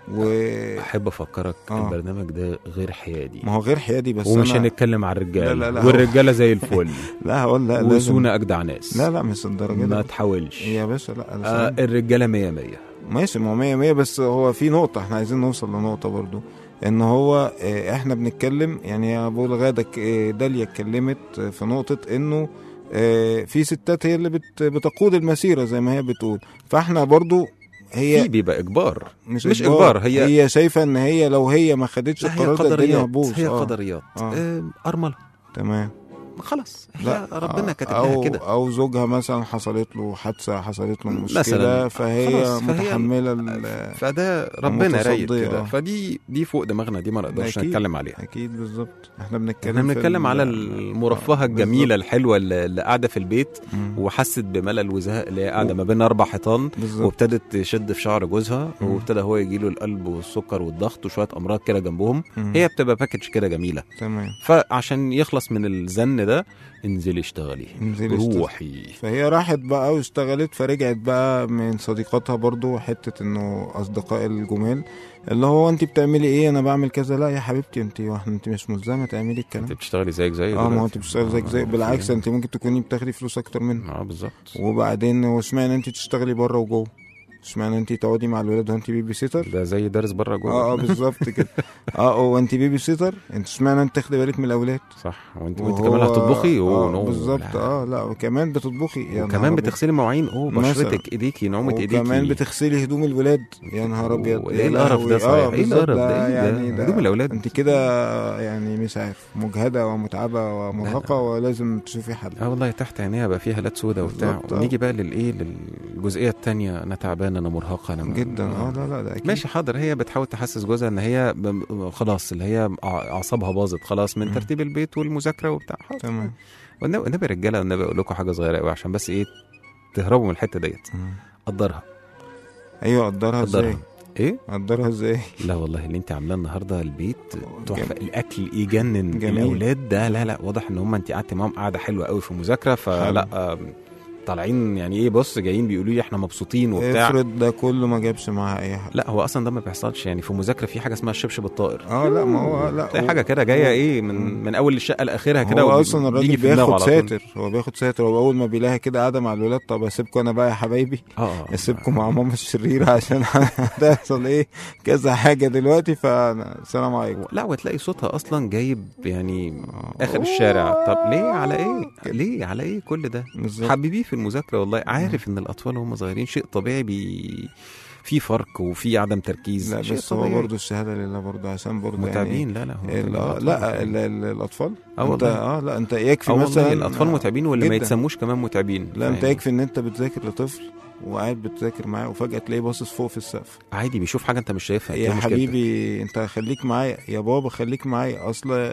Speaker 3: وما
Speaker 4: احب افكرك
Speaker 3: آه.
Speaker 4: البرنامج ده غير حيادي
Speaker 3: هو غير حيادي بس
Speaker 4: ومش
Speaker 3: أنا
Speaker 4: هنتكلم على الرجاله
Speaker 3: لا، لا، لا، هو-
Speaker 4: والرجاله زي الفل
Speaker 3: لا هقول لا لازم
Speaker 4: وسونا اجدع ناس
Speaker 3: لا لا مش الدرجه
Speaker 4: ما
Speaker 3: دي
Speaker 4: تحاولش
Speaker 3: يا باشا لا أنا
Speaker 4: آه
Speaker 3: سامع.
Speaker 4: الرجاله مية مية
Speaker 3: ماشي ما هو 100 100 بس هو في نقطة احنا عايزين نوصل لنقطة برضو ان هو اه، احنا بنتكلم يعني يا ابو الغادة ك- اه، داليا اتكلمت اه، في نقطة انه اه، في ستات هي اللي بت بتقود المسيرة زي ما هي بتقول فاحنا برضو
Speaker 4: في
Speaker 3: هي
Speaker 4: بيبقى اجبار
Speaker 3: مش,
Speaker 4: مش إجبار، هي-
Speaker 3: هي شايفة ان هي لو هي ما خدتش
Speaker 4: لا هي
Speaker 3: القرار ده الدنيا
Speaker 4: قدريات
Speaker 3: هتبوظ
Speaker 4: هي
Speaker 3: اه،
Speaker 4: قدريات
Speaker 3: آه.
Speaker 4: آه ارمله
Speaker 3: تمام
Speaker 4: خلاص هي
Speaker 3: لا
Speaker 4: ربنا
Speaker 3: اه،
Speaker 4: كاتب لها
Speaker 3: او
Speaker 4: كده
Speaker 3: او زوجها مثلا حصلت له حادثة حصلت له مشكلة
Speaker 4: مثلاً.
Speaker 3: فهي
Speaker 4: خلاص، فهي-
Speaker 3: متحملة ال-
Speaker 4: فده ربنا رايد
Speaker 3: متصدية،
Speaker 4: كده
Speaker 3: اه.
Speaker 4: فدي دي فوق دماغنا دي ما نقدرش
Speaker 3: أكيد.
Speaker 4: نتكلم عليها
Speaker 3: اكيد بالظبط احنا بنتكلم
Speaker 4: احنا
Speaker 3: في
Speaker 4: بنتكلم
Speaker 3: ال-
Speaker 4: على
Speaker 3: آه،
Speaker 4: المرفهه الجميله الحلوه اللي اللي قاعده في البيت
Speaker 3: مم.
Speaker 4: وحست بملل وزهق اللي هي قاعده ما بين اربع حيطان
Speaker 3: بالظبط
Speaker 4: وابتدت تشد في شعر جوزها
Speaker 3: مم.
Speaker 4: وابتدى هو يجي له القلب والسكر والضغط وشويه امراض كده جنبهم
Speaker 3: مم.
Speaker 4: هي بتبقى باكج كده جميله
Speaker 3: تمام
Speaker 4: فعشان يخلص من الزن ده انزلي اشتغلي
Speaker 3: انزلي اشتغلي.
Speaker 4: روحي
Speaker 3: فهي راحت بقى واشتغلت فرجعت بقى من صديقاتها برضو حتة انه اصدقاء الجمال اللي هو انت بتعملي ايه انا بعمل كذا لا يا حبيبتي انت واحنا انت مش ملزمة تعملي الكلام
Speaker 4: انت بتشتغلي زيك زي
Speaker 3: اه ما هو انت بتشتغلي زيك زي بالعكس انت ممكن تكوني بتاخدي فلوس اكتر منه
Speaker 4: اه بالظبط
Speaker 3: وبعدين واشمعنى انت تشتغلي بره وجوه اشمعنى انت تقعدي مع الولاد وانت بيبي سيتر
Speaker 4: ده زي دارس بره جوه
Speaker 3: اه اه بالظبط كده اه هو انت بيبي سيتر انت اشمعنى انت تاخدي بالك من الاولاد
Speaker 4: صح وانت وانت
Speaker 3: وهو-
Speaker 4: كمان هتطبخي اوه
Speaker 3: اه
Speaker 4: نو
Speaker 3: بالظبط
Speaker 4: لا.
Speaker 3: اه لا وكمان بتطبخي يا نهار
Speaker 4: وكمان
Speaker 3: أبيض.
Speaker 4: بتغسلي مواعين اوه
Speaker 3: مثلا.
Speaker 4: بشرتك ايديكي نعومه ايديكي
Speaker 3: وكمان بتغسلي هدوم الولاد يا نهار ابيض
Speaker 4: وايه
Speaker 3: يا
Speaker 4: القرف ده
Speaker 3: لهوي.
Speaker 4: صحيح؟
Speaker 3: اه
Speaker 4: ايه
Speaker 3: بالظبط
Speaker 4: القرف ده؟ ايه ده؟
Speaker 3: يعني
Speaker 4: هدوم الأولاد.
Speaker 3: انت كده يعني مش عارف مجهده ومتعبه ومرهقه ولازم تشوفي حل
Speaker 4: اه والله تحت عينيها بقى فيها هالات سودا وبتاع
Speaker 3: بالظبط، اه.
Speaker 4: ونيجي بقى للايه للجزئيه الثانيه انا تعبانه تعبان انا مرهقه انا م-
Speaker 3: جدا اه لا لا ده اكيد
Speaker 4: ماشي حاضر هي بتحاول تحسس جوزها ان هي ب- خلاص اللي هي أع- اعصابها باظت خلاص من
Speaker 3: مم.
Speaker 4: ترتيب البيت والمذاكره وبتاع حاضر.
Speaker 3: تمام
Speaker 4: والنبي والنبي يا رجاله والنبي اقول لكم حاجه صغيره قوي عشان بس ايه تهربوا من الحته ديت
Speaker 3: مم.
Speaker 4: قدرها
Speaker 3: ايوه قدرها ازاي
Speaker 4: قدرها ايه
Speaker 3: قدرها ازاي
Speaker 4: لا والله اللي انت عاملاه النهارده البيت تحفه الاكل يجنن
Speaker 3: جميل.
Speaker 4: الاولاد ده لا لا واضح ان هم انت قعدت معاهم قعده حلوه قوي في المذاكره فلا آم، طالعين يعني ايه بص جايين بيقولوا لي احنا مبسوطين وبتاع
Speaker 3: افرض ده كله ما جابش معاها اي حاجه
Speaker 4: لا هو اصلا ده ما بيحصلش يعني في المذاكره في حاجه اسمها الشبشب الطائر
Speaker 3: اه لا ما هو لا
Speaker 4: تلاقي
Speaker 3: هو-
Speaker 4: حاجه كده جايه
Speaker 3: هو-
Speaker 4: ايه من من اول الشقه لاخرها كده
Speaker 3: هو
Speaker 4: وبي-
Speaker 3: اصلا الراجل
Speaker 4: بيجي في دماغه
Speaker 3: بياخد
Speaker 4: على طول.
Speaker 3: ساتر هو بياخد ساتر هو اول ما بيلاقيها كده قاعده مع الولاد طب اسيبكم انا بقى يا حبايبي
Speaker 4: اه اه
Speaker 3: اسيبكم مع ماما الشريره عشان هتحصل ايه كذا حاجه دلوقتي فالسلام عليكم
Speaker 4: لا وتلاقي صوتها اصلا جايب يعني
Speaker 3: آه.
Speaker 4: اخر الشارع طب ليه على ايه ليه على ايه كل ده
Speaker 3: بالظبط
Speaker 4: حبيبيه في المذاكره والله عارف ان الاطفال وهم صغيرين شيء طبيعي بي في فرق وفي عدم تركيز
Speaker 3: لا
Speaker 4: شيء
Speaker 3: بس هو
Speaker 4: طبيعي.
Speaker 3: برضه الشهاده لله برضه عشان برضه
Speaker 4: متعبين لا لا هو
Speaker 3: يعني ال- آه،
Speaker 4: الأطفال
Speaker 3: لا
Speaker 4: متعبين.
Speaker 3: ال- ال- الاطفال
Speaker 4: اه
Speaker 3: انت
Speaker 4: والله
Speaker 3: اه لا انت يكفي
Speaker 4: اه والله
Speaker 3: مثلا
Speaker 4: الاطفال
Speaker 3: آه،
Speaker 4: متعبين واللي ما
Speaker 3: جداً.
Speaker 4: يتسموش كمان متعبين
Speaker 3: لا انت
Speaker 4: يعني
Speaker 3: يكفي ان انت بتذاكر لطفل وقاعد بتذاكر معاه وفجاه تلاقيه باصص فوق في السقف
Speaker 4: عادي بيشوف حاجه انت مش شايفها
Speaker 3: يا
Speaker 4: دي مشكلتك.
Speaker 3: حبيبي انت خليك معايا يا بابا خليك معايا اصل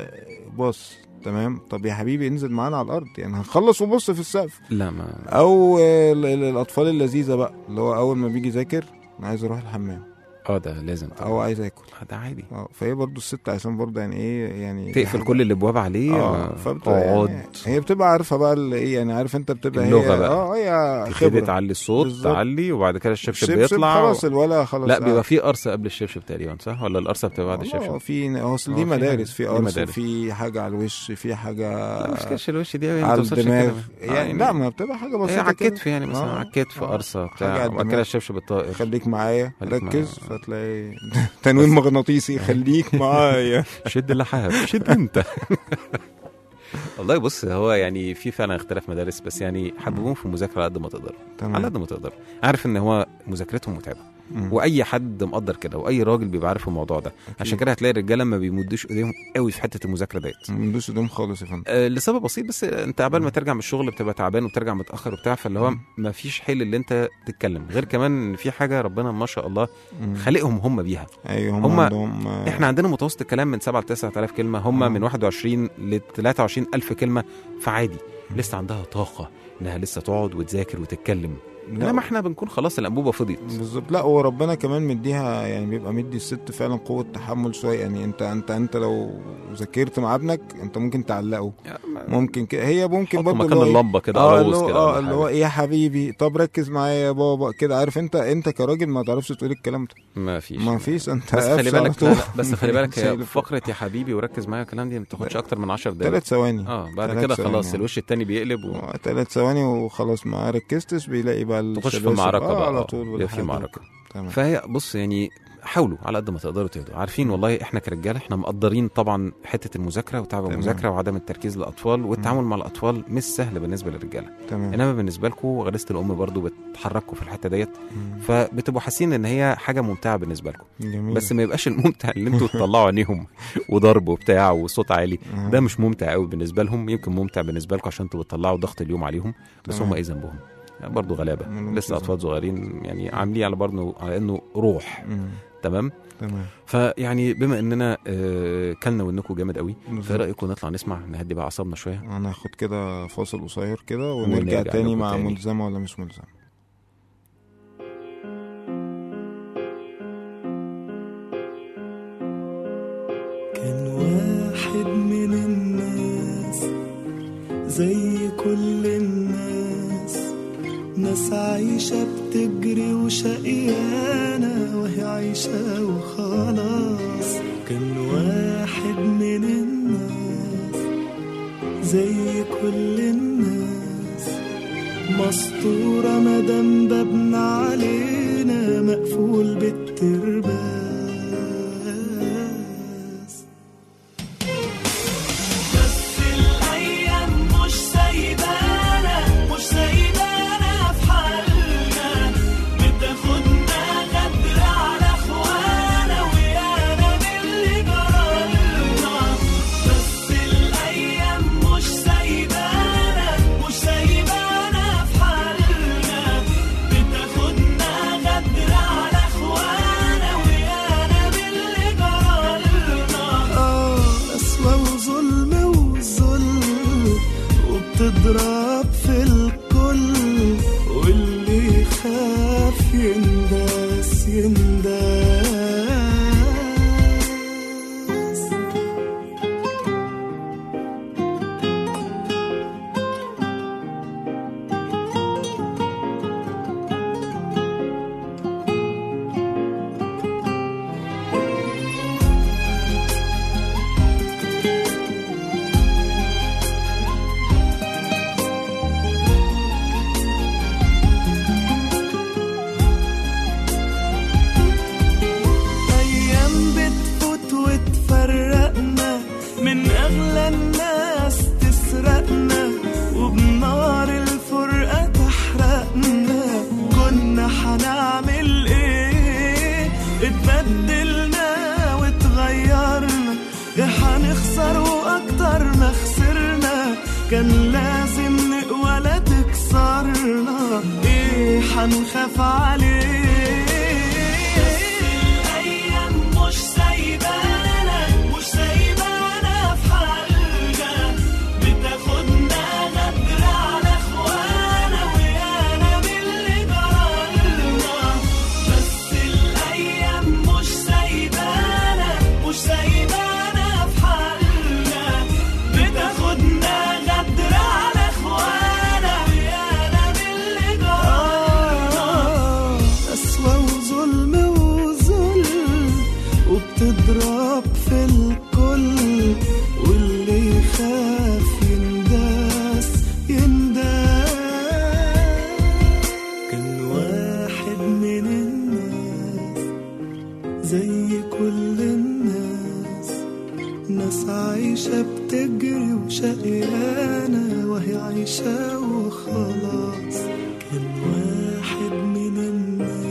Speaker 3: بص تمام طب يا حبيبي انزل معانا على الارض يعني هنخلص وبص في السقف
Speaker 4: لا ما
Speaker 3: او ال- ال- الاطفال اللذيذه بقى اللي هو اول ما بيجي يذاكر انا عايز اروح الحمام
Speaker 4: اه ده لازم
Speaker 3: او عايز اكل
Speaker 4: آه، ده عادي
Speaker 3: اه فهي برضو الست عشان برضو يعني ايه يعني
Speaker 4: تقفل كل الابواب عليه
Speaker 3: اه
Speaker 4: آه،
Speaker 3: فبتبقى يعني
Speaker 4: اقعد
Speaker 3: هي بتبقى عارفه بقى اللي ايه يعني عارف انت بتبقى
Speaker 4: اللغة
Speaker 3: هي
Speaker 4: بقى.
Speaker 3: اه هي
Speaker 4: تبتدي
Speaker 3: خبره
Speaker 4: تعلي الصوت
Speaker 3: بالظبط.
Speaker 4: تعلي وبعد كده الشبشب
Speaker 3: شبشب
Speaker 4: بيطلع
Speaker 3: خلاص الولا خلاص
Speaker 4: لا
Speaker 3: آه.
Speaker 4: بيبقى في قرصه قبل الشبشب تقريبا صح ولا القرصه بتبقى بعد
Speaker 3: اه
Speaker 4: الشبشب
Speaker 3: في هو اصل
Speaker 4: اه،
Speaker 3: دي
Speaker 4: في
Speaker 3: مدارس
Speaker 4: حاجة.
Speaker 3: في
Speaker 4: دي
Speaker 3: قرص
Speaker 4: مدارس.
Speaker 3: في حاجه على الوش في حاجه
Speaker 4: لا مش كرش الوش دي يعني
Speaker 3: على
Speaker 4: ما توصلش
Speaker 3: الدماغ
Speaker 4: كده
Speaker 3: يعني لا ما بتبقى حاجه
Speaker 4: هي
Speaker 3: بسيطه
Speaker 4: على
Speaker 3: كده.
Speaker 4: الكتف يعني مثلا
Speaker 3: اه،
Speaker 4: على الكتف
Speaker 3: اه.
Speaker 4: قرصه
Speaker 3: حاجة
Speaker 4: بتاع
Speaker 3: على
Speaker 4: وبعد
Speaker 3: الدماغ.
Speaker 4: كده الشبشب الطائر
Speaker 3: خليك معايا
Speaker 4: خليك
Speaker 3: ركز
Speaker 4: معايا.
Speaker 3: فتلاقي تنويم مغناطيسي خليك معايا
Speaker 4: شد اللحاف شد انت والله بص هو يعني في فعلا اختلاف مدارس بس يعني حببوهم في المذاكره على قد ما تقدر على قد ما تقدر عارف ان هو مذاكرتهم متعبه
Speaker 3: مم.
Speaker 4: واي حد مقدر كده واي راجل بيبقى عارف الموضوع ده عشان كده هتلاقي الرجاله ما بيمدوش ايديهم قوي في حته المذاكره ديت
Speaker 3: ما بندوش قدام خالص يا فندم
Speaker 4: آه، لسبب بسيط بس انت عبال ما ترجع من الشغل بتبقى تعبان وبترجع متاخر وبتاع فاللي هو ما فيش حل اللي انت تتكلم غير كمان ان في حاجه ربنا ما شاء الله
Speaker 3: مم.
Speaker 4: خالقهم هم بيها
Speaker 3: ايوه هم,
Speaker 4: هم-
Speaker 3: عندهم آه،
Speaker 4: احنا عندنا متوسط الكلام من 7 ل 9000 كلمه هم
Speaker 3: آه.
Speaker 4: من 21 ل 23 الف كلمه فعادي لسه عندها طاقه انها لسه تقعد وتذاكر وتتكلم
Speaker 3: لا.
Speaker 4: انما احنا بنكون خلاص الانبوبه فضيت
Speaker 3: بالظبط لا وربنا كمان مديها يعني بيبقى مدي الست فعلا قوه تحمل شويه يعني انت انت انت لو ذاكرت مع ابنك انت ممكن تعلقه ممكن كده هي ممكن
Speaker 4: حط
Speaker 3: برضه
Speaker 4: مكان
Speaker 3: اللي هو إيه؟
Speaker 4: اللمبه كده
Speaker 3: اه
Speaker 4: ألوز
Speaker 3: اللي هو
Speaker 4: كده
Speaker 3: اه
Speaker 4: ولا
Speaker 3: اللي هو
Speaker 4: حاجة.
Speaker 3: ايه يا حبيبي طب ركز معايا يا بابا كده عارف انت انت كراجل ما تعرفش تقول الكلام ده
Speaker 4: ما فيش
Speaker 3: ما فيش انت
Speaker 4: بس خلي
Speaker 3: قافش على
Speaker 4: بالك
Speaker 3: طول.
Speaker 4: لا لا بس خلي بالك هي
Speaker 3: شايله
Speaker 4: فقره يا حبيبي وركز معايا الكلام دي ما بتاخدش اكتر من 10 دقايق
Speaker 3: ثلاث ثواني
Speaker 4: اه بعد
Speaker 3: ثلاث
Speaker 4: كده
Speaker 3: ثواني
Speaker 4: خلاص
Speaker 3: يعني.
Speaker 4: الوش التاني بيقلب و...
Speaker 3: ثلاث ثواني وخلاص ما ركزتش بيلاقي بقى
Speaker 4: تخش في
Speaker 3: الشباشب.
Speaker 4: المعركه
Speaker 3: آه
Speaker 4: بقى
Speaker 3: على
Speaker 4: آه،
Speaker 3: طول
Speaker 4: يبقى في
Speaker 3: والحاجات.
Speaker 4: معركه
Speaker 3: تمام
Speaker 4: فهي بص يعني حاولوا على قد ما تقدروا تهدوا عارفين والله احنا كرجاله احنا مقدرين طبعا حته المذاكره وتعب
Speaker 3: تمام.
Speaker 4: المذاكره وعدم التركيز للاطفال والتعامل مع الاطفال مش سهل بالنسبه للرجاله
Speaker 3: تمام
Speaker 4: انما بالنسبه لكم غريزه الام برضو بتحرككم في الحته ديت
Speaker 3: مم.
Speaker 4: فبتبقوا حاسين ان هي حاجه ممتعه بالنسبه لكم
Speaker 3: جميل
Speaker 4: بس ما يبقاش الممتع اللي انتوا تطلعوا عينيهم وضرب وبتاع وصوت عالي
Speaker 3: آه.
Speaker 4: ده مش ممتع قوي بالنسبه لهم يمكن ممتع بالنسبه لكم عشان انتوا بتطلعوا ضغط اليوم عليهم بس
Speaker 3: تمام.
Speaker 4: هم ايه ذنبهم يعني برضه غلابه
Speaker 3: ملهمش
Speaker 4: لسه
Speaker 3: ذنب.
Speaker 4: اطفال صغيرين يعني عاملين على برضه على انه روح
Speaker 3: مم.
Speaker 4: تمام
Speaker 3: تمام
Speaker 4: فيعني بما اننا آه كلنا ونكم جامد قوي
Speaker 3: بالظبط.
Speaker 4: فايه رايكم نطلع نسمع نهدي بقى اعصابنا شويه
Speaker 3: هناخد كده فاصل قصير كده
Speaker 4: ونرجع
Speaker 3: ونرجع تاني
Speaker 4: لكم
Speaker 3: مع
Speaker 4: تاني.
Speaker 3: ملزمة ولا مش ملزمة
Speaker 5: كان واحد من الناس زي كل الناس ناس عايشة بتجري وشقيانة وهي عايشة وخلاص كان واحد من الناس زي كل الناس مسطورة مدام بابنا علينا مقفول بالترباس بس الأيام مش سايبانا مش سايبانا في حالنا بتاخدنا غدر على إخوانا ويانا باللي جرالنا بس الأيام مش سايبانا مش سايبانا في حالنا بتاخدنا غدر وبتضرب في الكل واللي يخاف ينداس ينداس أيام بتفوت وتفرقنا من أغلى الناس تسرقنا وبنار الفرقة تحرقنا كنا حنعمل إيه اتبدلنا وتغيرنا يا حنخسر وأكتر ما خسرنا كان لازم نقوى لا تكسرنا إيه حنخاف عليه الأيام مش سايبانا مش سايبانا في حالنا بتاخدنا غدر على اخوانا ويانا من اللي جرالنا بس الأيام مش سايبانا مش سايبانا في حالنا بتاخدنا غدر على اخوانا ويانا من اللي جرالنا قسوة وظلم وذل وبتضرب في الكل واللي يخاف ينداس ينداس كان واحد من الناس زي كل الناس ناس عايشة بتجري وشقيانة وهي عايشة وخلاص كان واحد من الناس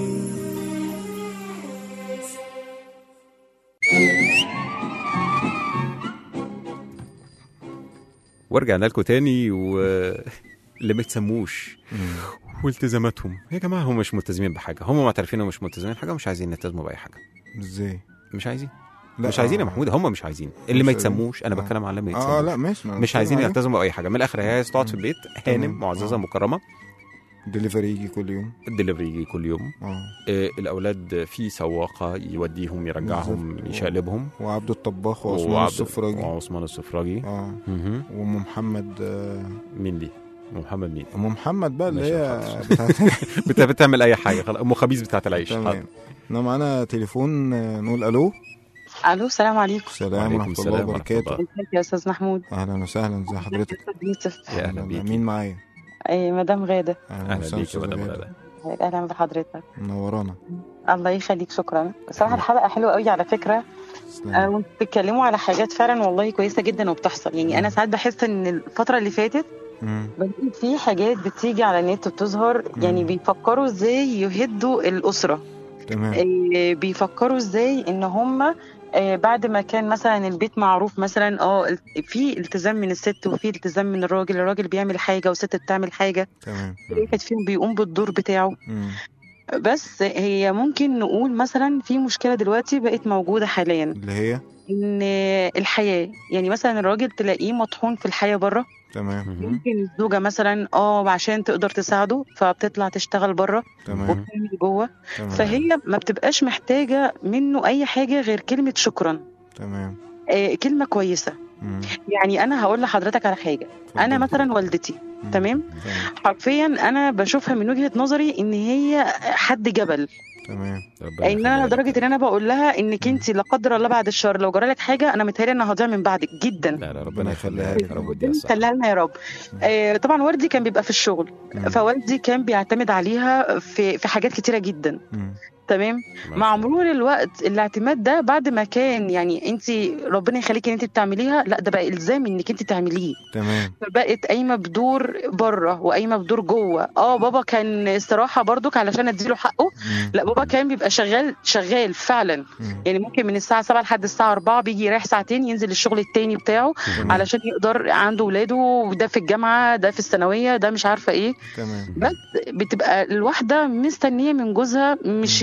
Speaker 4: ورجعنا لكم تاني و اللي ما يتسموش والتزاماتهم يا جماعه هم مش ملتزمين بحاجه هم معترفين انهم مش ملتزمين بحاجه ومش عايزين يلتزموا باي حاجه
Speaker 3: ازاي
Speaker 4: مش عايزين
Speaker 3: لا،
Speaker 4: مش عايزين يا
Speaker 3: آه.
Speaker 4: محمود هم مش عايزين اللي
Speaker 3: مش
Speaker 4: ما
Speaker 3: عايزين.
Speaker 4: يتسموش انا
Speaker 3: آه.
Speaker 4: بتكلم على اللي ما
Speaker 3: اه
Speaker 4: يتسموش
Speaker 3: لا ماشي ما أنا
Speaker 4: مش عايزين
Speaker 3: بتكلم عليه.
Speaker 4: يلتزموا باي حاجه من الاخر هي عايز تقعد في البيت هانم
Speaker 3: تمام.
Speaker 4: معززه
Speaker 3: آه.
Speaker 4: مكرمه
Speaker 3: دليفري يجي كل يوم
Speaker 4: الدليفري يجي كل يوم
Speaker 3: اه
Speaker 4: آه، الاولاد في سواقه يوديهم يرجعهم
Speaker 3: بالظبط.
Speaker 4: يشقلبهم
Speaker 3: وعبد الطباخ وعثمان
Speaker 4: وعبد-
Speaker 3: السفراجي
Speaker 4: وعثمان السفراجي
Speaker 3: اه
Speaker 4: مهم.
Speaker 3: وام محمد آه،
Speaker 4: مين دي؟ أم محمد مين؟
Speaker 3: ام محمد بقى اللي
Speaker 4: ماشي،
Speaker 3: هي
Speaker 4: خلاص.
Speaker 3: بتاعت
Speaker 4: بت- بتعمل اي حاجه خلاص ام خبيز بتاعت العيش
Speaker 3: تمام احنا معانا تليفون آه، نقول الو
Speaker 7: الو السلام عليكم
Speaker 3: السلام
Speaker 4: وعليكم
Speaker 3: ورحمه الله
Speaker 4: السلام ورحمة
Speaker 3: وبركاته
Speaker 4: الله.
Speaker 7: ازيك يا استاذ محمود
Speaker 3: اهلا وسهلا ازي حضرتك
Speaker 7: أستاذ يوسف
Speaker 4: يا اهلا بيكي
Speaker 3: مين معايا
Speaker 7: اي مدام غاده
Speaker 4: اهلا بيكي يا
Speaker 3: أستاذة
Speaker 4: مدام
Speaker 3: غادة.
Speaker 4: غاده
Speaker 7: اهلا بحضرتك
Speaker 3: منورانا
Speaker 7: الله يخليك شكرا بصراحه الحلقه حلوه قوي على فكره آه،
Speaker 3: تسلم
Speaker 7: وانتوا بتتكلموا على حاجات فعلا والله كويسه جدا وبتحصل يعني انا ساعات بحس ان الفتره اللي فاتت
Speaker 3: مم.
Speaker 7: بلاقي في حاجات بتيجي على النت بتظهر يعني
Speaker 3: مم.
Speaker 7: بيفكروا ازاي يهدوا الاسره
Speaker 3: تمام
Speaker 7: آه، بيفكروا ازاي ان هم آه، بعد ما كان مثلا البيت معروف مثلا اه ال- في التزام من الست وفي التزام من الراجل الراجل بيعمل حاجه والست بتعمل حاجه
Speaker 3: تمام
Speaker 7: كل واحد فيهم بيقوم بالدور بتاعه
Speaker 3: مم.
Speaker 7: بس هي ممكن نقول مثلا في مشكله دلوقتي بقت موجوده حاليا
Speaker 3: اللي هي
Speaker 7: ان الحياه يعني مثلا الراجل تلاقيه مطحون في الحياه بره
Speaker 3: تمام
Speaker 4: مهم.
Speaker 7: ممكن الزوجه مثلا اه عشان تقدر تساعده فبتطلع تشتغل بره
Speaker 3: تمام
Speaker 7: وبتعمل جوه
Speaker 3: تمام
Speaker 7: فهي ما بتبقاش محتاجه منه اي حاجه غير كلمه شكرا
Speaker 3: تمام
Speaker 7: آه كلمه كويسه
Speaker 3: مم.
Speaker 7: يعني انا هقول لحضرتك على حاجه انا
Speaker 3: اتفضل.
Speaker 7: مثلا والدتي
Speaker 3: مم.
Speaker 7: تمام
Speaker 3: تمام
Speaker 7: حرفيا انا بشوفها من وجهه نظري ان هي حد جبل
Speaker 3: تمام
Speaker 4: ربنا
Speaker 7: ان انا
Speaker 4: يخليها لك.
Speaker 7: لدرجه ان انا بقول لها انك انت لا قدر الله بعد الشر لو جرى لك حاجه انا متهيألي ان هضيع من بعدك جدا
Speaker 4: لا لا
Speaker 3: ربنا
Speaker 4: ربنا
Speaker 3: يخليها
Speaker 4: يخليها
Speaker 3: لك.
Speaker 4: لك يا رب ويديها الصحة.
Speaker 7: خليها لنا يا رب آه طبعا والدي كان بيبقى في الشغل
Speaker 3: مم.
Speaker 7: فوالدي كان بيعتمد عليها في في حاجات كتيره جدا
Speaker 3: مم.
Speaker 7: تمام
Speaker 4: ما
Speaker 7: مع
Speaker 4: شاء الله.
Speaker 7: مرور الوقت الاعتماد ده بعد ما كان يعني انت ربنا يخليكي ان انت بتعمليها لا ده بقى الزام انك انت تعمليه
Speaker 3: تمام
Speaker 7: فبقت قايمه بدور بره وقايمه بدور جوه اه بابا كان الصراحه برضك علشان اديله حقه
Speaker 3: مم.
Speaker 7: لا بابا كان بيبقى شغال شغال فعلا
Speaker 3: مم.
Speaker 7: يعني ممكن من الساعه 7 لحد الساعه 4 بيجي يريح ساعتين ينزل الشغل التاني بتاعه
Speaker 3: تمام.
Speaker 7: علشان يقدر عنده ولاده وده في الجامعه ده في الثانويه ده مش عارفه ايه
Speaker 3: تمام
Speaker 7: بس بتبقى الواحده مستنيه من جوزها مش ان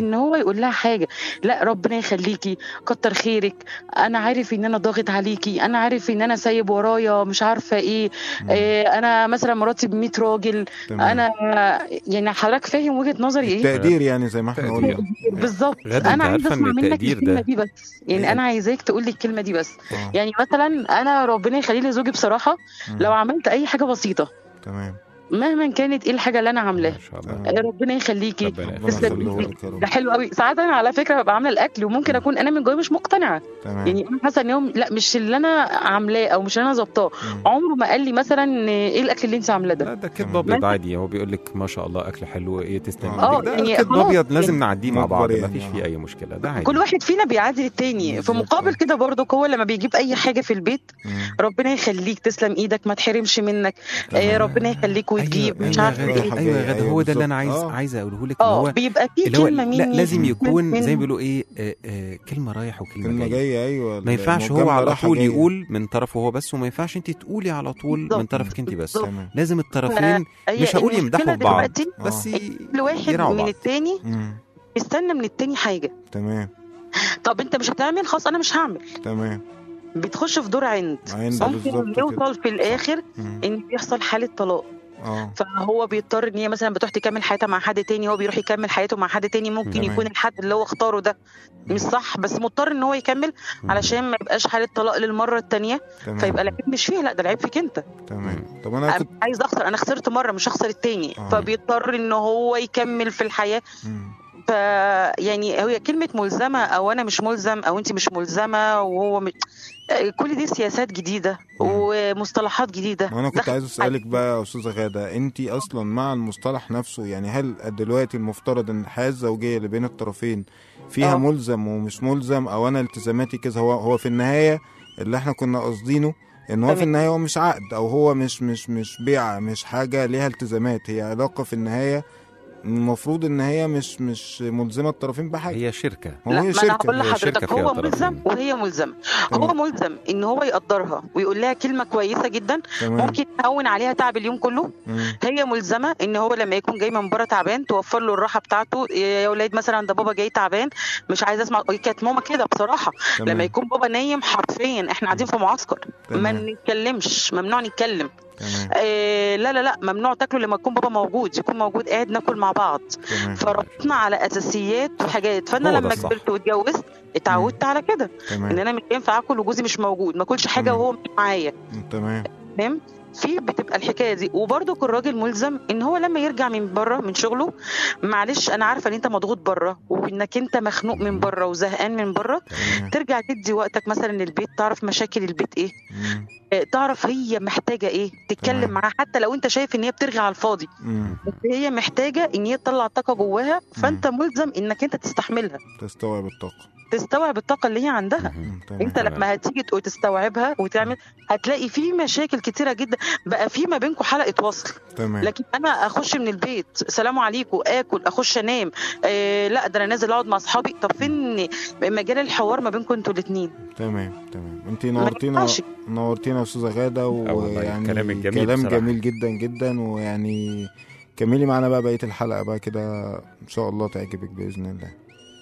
Speaker 7: ان هو يقول لها حاجه لا ربنا يخليكي كتر خيرك انا عارف ان انا ضاغط عليكي انا عارف ان انا سايب ورايا مش عارفه ايه إيه انا مثلا مراتي ب 100 راجل
Speaker 3: تمام.
Speaker 7: انا يعني حضرتك فاهم وجهه نظري ايه
Speaker 3: تقدير يعني زي ما احنا
Speaker 4: تقدير.
Speaker 3: قلنا
Speaker 7: بالظبط
Speaker 4: غادة، انت
Speaker 7: انا عايزه
Speaker 4: عارفة
Speaker 7: اسمع
Speaker 4: ان
Speaker 7: منك
Speaker 4: التقدير
Speaker 7: الكلمه
Speaker 4: ده-
Speaker 7: دي بس يعني انا عايزاك تقول لي الكلمه دي بس
Speaker 3: آه.
Speaker 7: يعني مثلا انا ربنا يخلي لي زوجي بصراحه
Speaker 3: مم.
Speaker 7: لو عملت اي حاجه بسيطه
Speaker 3: تمام
Speaker 7: مهما كانت ايه الحاجه اللي انا عاملاها
Speaker 4: ما شاء الله
Speaker 3: تمام.
Speaker 7: آه، ربنا يخليكي
Speaker 4: ربنا
Speaker 3: ربنا
Speaker 4: يخليك.
Speaker 7: تسلم
Speaker 3: يخليه
Speaker 7: ايدك
Speaker 3: لك يا رب
Speaker 7: ده حلو قوي ساعات انا على فكره ببقى عامله الاكل وممكن اكون انا من جوايا مش مقتنعه
Speaker 3: تمام
Speaker 7: يعني انا حاسه ان يوم لا مش اللي انا عاملاه او مش اللي انا ظابطاه
Speaker 3: مم.
Speaker 7: عمره ما قال لي مثلا ايه الاكل اللي انت عاملاه
Speaker 4: لا
Speaker 7: ده
Speaker 4: ده كدب
Speaker 3: تمام.
Speaker 4: ابيض
Speaker 7: ما-
Speaker 4: عادي هو بيقول لك ما شاء الله اكل حلو ايه تسلم
Speaker 3: آه.
Speaker 4: ايدك. ده
Speaker 7: يعني
Speaker 4: كدب
Speaker 7: خلاص،
Speaker 4: ابيض لازم
Speaker 7: يعني
Speaker 4: نعديه مع بعض
Speaker 3: مجبر
Speaker 4: ما
Speaker 3: يعني،
Speaker 4: فيش
Speaker 3: آه.
Speaker 4: فيه اي مشكله ده عادي
Speaker 7: كل واحد فينا بيعادل التاني في
Speaker 3: بالظبط.
Speaker 7: مقابل كده برضه هو لما بيجيب اي حاجه في البيت
Speaker 3: مم.
Speaker 7: ربنا يخليك تسلم ايدك ما تحرمش منك آه
Speaker 3: تمام.
Speaker 7: ربنا يخليك وتجيب
Speaker 4: أيوة
Speaker 7: مش
Speaker 4: أيوة
Speaker 7: عارفه
Speaker 4: يا
Speaker 3: ايه.
Speaker 4: غادة،
Speaker 7: ايه
Speaker 4: ايوه يا غادة
Speaker 3: أيوة
Speaker 4: هو ده اللي انا
Speaker 3: بالظبط.
Speaker 4: عايز
Speaker 3: آه.
Speaker 4: عايز اقوله لك ان
Speaker 7: اه
Speaker 4: هو
Speaker 7: بيبقى في
Speaker 4: اللي هو
Speaker 7: كلمه
Speaker 4: لا
Speaker 7: مني
Speaker 4: لازم يكون
Speaker 7: من-
Speaker 4: زي ما بيقولوا ايه آه آه كلمه رايح وكلمه
Speaker 3: كلمة
Speaker 4: جاي
Speaker 3: جاية ايوه
Speaker 4: ما ينفعش هو
Speaker 3: المجاملة
Speaker 4: على
Speaker 3: رايحة
Speaker 4: طول
Speaker 3: جاية.
Speaker 4: يقول من طرفه هو بس وما ينفعش انت تقولي على طول من
Speaker 7: بالظبط.
Speaker 4: طرفك انت بس
Speaker 7: بالظبط.
Speaker 3: تمام
Speaker 4: لازم الطرفين
Speaker 7: هي
Speaker 4: مش هقول
Speaker 7: المشكلة
Speaker 4: يمدحوا في بعض
Speaker 7: دلوقتي
Speaker 4: بس
Speaker 3: آه.
Speaker 4: ي-
Speaker 7: كل واحد
Speaker 4: يراعوا
Speaker 7: من
Speaker 4: بعض
Speaker 7: التاني
Speaker 3: مم.
Speaker 7: يستنى من التاني حاجه
Speaker 3: تمام
Speaker 7: طب انت مش هتعمل خلاص انا مش هعمل
Speaker 3: تمام
Speaker 7: بتخش في دور عند
Speaker 3: عند
Speaker 7: ممكن
Speaker 3: بالظبط كده.
Speaker 7: يوصل في الاخر
Speaker 3: مم.
Speaker 7: ان بيحصل حاله طلاق
Speaker 3: اه
Speaker 7: فهو بيضطر ان هي مثلا بتروح تكمل حياتها مع حد تاني هو بيروح يكمل حياته مع حد تاني ممكن
Speaker 3: تمام.
Speaker 7: يكون الحد اللي هو اختاره ده مش صح بس مضطر ان هو يكمل علشان ما يبقاش حاله طلاق للمره التانيه
Speaker 3: تمام
Speaker 7: فيبقى العيب مش فيها لا ده العيب فيك انت
Speaker 3: تمام طب انا
Speaker 7: أنا
Speaker 3: كنت
Speaker 7: عايز اخسر انا خسرت مره مش هخسر التاني
Speaker 3: آه.
Speaker 7: فبيضطر ان هو يكمل في الحياه
Speaker 3: مم.
Speaker 7: ف يعني هي كلمه ملزمه او انا مش ملزم او انت مش ملزمه وهو م... كل دي سياسات جديده
Speaker 3: مم.
Speaker 7: ومصطلحات جديده
Speaker 3: ما انا كنت
Speaker 7: دخل-
Speaker 3: عايز اسالك بقى يا استاذه غاده انت اصلا مع المصطلح نفسه يعني هل دلوقتي المفترض ان الحياه الزوجيه اللي بين الطرفين فيها
Speaker 7: آه.
Speaker 3: ملزم ومش ملزم او انا التزاماتي كذا هو هو في النهايه اللي احنا كنا قاصدينه ان هو في
Speaker 7: تمام.
Speaker 3: النهايه هو مش عقد او هو مش مش مش بيعه مش حاجه ليها التزامات هي علاقه في النهايه المفروض ان هي مش مش ملزمه الطرفين بحاجه
Speaker 4: هي شركه
Speaker 3: هو
Speaker 7: لا
Speaker 3: هي
Speaker 7: ما انا
Speaker 3: شركه
Speaker 7: هقول
Speaker 4: هي شركة
Speaker 7: لحضرتك
Speaker 4: فيها
Speaker 7: هو
Speaker 4: طرفين.
Speaker 7: ملزم وهي ملزمه هو
Speaker 3: تمام.
Speaker 7: ملزم ان هو يقدرها ويقول لها كلمه كويسه جدا
Speaker 3: تمام
Speaker 7: ممكن يهون عليها تعب اليوم كله
Speaker 3: مم.
Speaker 7: هي ملزمه ان هو لما يكون جاي من بره تعبان توفر له الراحه بتاعته يا اولاد مثلا ده بابا جاي تعبان مش عايز اسمع كانت ماما كده بصراحه
Speaker 3: تمام.
Speaker 7: لما يكون بابا نايم حرفيا احنا قاعدين في معسكر ما
Speaker 3: تمام.
Speaker 7: نتكلمش ممنوع نتكلم
Speaker 3: تمام
Speaker 7: آه لا لا لا ممنوع تاكلوا لما يكون بابا موجود يكون موجود قاعد ناكل مع بعض
Speaker 3: تمام
Speaker 7: فربطنا على اساسيات وحاجات فانا
Speaker 4: هو ده
Speaker 7: لما
Speaker 4: الصح.
Speaker 7: كبرت واتجوزت اتعودت على كده ان
Speaker 3: تمام
Speaker 7: انا مش ينفع اكل وجوزي مش موجود ما اكلش حاجه
Speaker 3: تمام.
Speaker 7: وهو مش معايا
Speaker 3: تمام
Speaker 7: فاهم في بتبقى الحكايه دي وبرده الراجل ملزم ان هو لما يرجع من بره من شغله معلش انا عارفه ان انت مضغوط بره وانك انت مخنوق من بره وزهقان من بره
Speaker 3: تمام
Speaker 7: ترجع تدي وقتك مثلا للبيت تعرف مشاكل البيت ايه
Speaker 3: مم.
Speaker 7: آه، تعرف هي محتاجه ايه تتكلم
Speaker 3: تمام.
Speaker 7: معاها حتى لو انت شايف ان هي بترجع على الفاضي
Speaker 3: مم.
Speaker 7: بس هي محتاجه ان هي تطلع طاقه جواها فانت ملزم انك انت تستحملها
Speaker 3: تستوعب الطاقه
Speaker 7: تستوعب الطاقه اللي هي عندها
Speaker 4: مهم.
Speaker 3: مم. تمام
Speaker 7: انت لما هتيجي تقول تستوعبها وتعمل هتلاقي في مشاكل كتيره جدا بقى في ما بينكم حلقه وصل
Speaker 3: تمام
Speaker 7: لكن انا اخش من البيت سلام عليكم اكل اخش انام آه لا ده انا نازل اقعد مع اصحابي طب فين مجال الحوار ما بينكم انتوا الاثنين
Speaker 3: تمام تمام انت
Speaker 7: ما
Speaker 3: نورتينا
Speaker 7: ينفعش
Speaker 3: نورتينا يا استاذه غاده
Speaker 4: والله
Speaker 3: ويعني
Speaker 4: كلامك جميل
Speaker 3: كلام
Speaker 4: بصراحة.
Speaker 3: جميل جدا جدا ويعني كملي معانا بقى بقيه الحلقه بقى كده ان شاء الله تعجبك باذن الله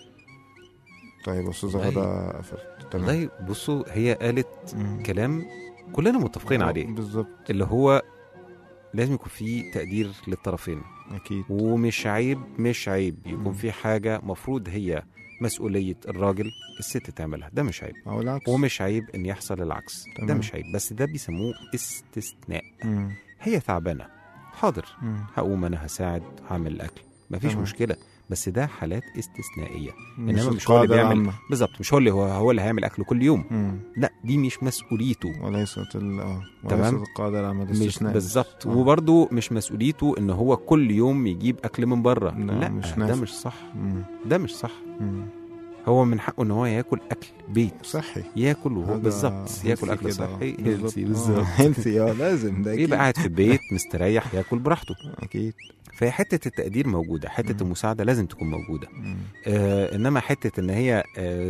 Speaker 3: طيب يا استاذه
Speaker 4: والله-
Speaker 3: غاده قفلت تمام
Speaker 4: والله بصوا هي قالت
Speaker 3: مم.
Speaker 4: كلام كلنا متفقين عليه
Speaker 3: بالظبط
Speaker 4: اللي هو لازم يكون في تقدير للطرفين
Speaker 3: اكيد
Speaker 4: ومش عيب مش عيب يكون
Speaker 3: مم.
Speaker 4: في حاجة مفروض هي مسؤولية الراجل الست تعملها ده مش عيب
Speaker 3: او العكس
Speaker 4: ومش عيب ان يحصل العكس ده
Speaker 3: تمام.
Speaker 4: مش عيب بس ده بيسموه استثناء
Speaker 3: مم.
Speaker 4: هي تعبانة حاضر
Speaker 3: مم.
Speaker 4: هقوم انا هساعد هعمل الاكل مفيش
Speaker 3: تمام.
Speaker 4: مشكلة بس ده حالات استثنائية
Speaker 3: مش
Speaker 4: انما مش هو اللي
Speaker 3: القاعدة
Speaker 4: بيعمل
Speaker 3: العامة.
Speaker 4: بالظبط مش هو اللي هو, هو اللي هيعمل اكل كل يوم
Speaker 3: مم.
Speaker 4: لا دي مش مسؤوليته
Speaker 3: وليست ال اه
Speaker 4: تمام.
Speaker 3: وليست القاعده العامه
Speaker 4: مش
Speaker 3: الاستثناء
Speaker 4: بالظبط
Speaker 3: آه.
Speaker 4: وبرضه مش مسؤوليته ان هو كل يوم يجيب اكل من بره
Speaker 3: لا،
Speaker 4: لا
Speaker 3: مش
Speaker 4: ده
Speaker 3: نافع.
Speaker 4: مش صح
Speaker 3: مم.
Speaker 4: ده مش صح
Speaker 3: مم.
Speaker 4: هو من حقه ان هو ياكل اكل بيت
Speaker 3: صحي
Speaker 4: ياكل وهو
Speaker 3: حاجة
Speaker 4: بالظبط ياكل
Speaker 3: healthy
Speaker 4: اكل
Speaker 3: كده.
Speaker 4: صحي
Speaker 3: بالظبط.
Speaker 4: هيلثي
Speaker 3: آه،
Speaker 4: بالظبط
Speaker 3: هيلثي اه لازم ده
Speaker 4: يبقى
Speaker 3: أكيد.
Speaker 4: قاعد في البيت مستريح ياكل براحته
Speaker 3: اكيد
Speaker 4: فهي حته التقدير موجوده حته
Speaker 3: مم.
Speaker 4: المساعده لازم تكون موجوده
Speaker 3: مم.
Speaker 4: آه انما حته ان هي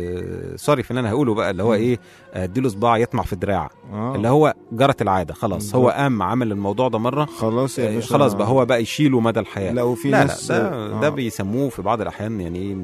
Speaker 4: آه سوري في اللي انا هقوله بقى اللي هو
Speaker 3: مم.
Speaker 4: ايه اديله صباع يطمع في الدراع
Speaker 3: اه
Speaker 4: اللي هو جرت العاده خلاص
Speaker 3: بالظبط.
Speaker 4: هو قام عمل الموضوع ده مره
Speaker 3: خلاص يا
Speaker 4: آه
Speaker 3: باشا
Speaker 4: خلاص بقى هو بقى يشيله مدى الحياه
Speaker 3: لا وفي
Speaker 4: لا
Speaker 3: ناس
Speaker 4: لا ده,
Speaker 3: آه.
Speaker 4: ده بيسموه في بعض الاحيان يعني ايه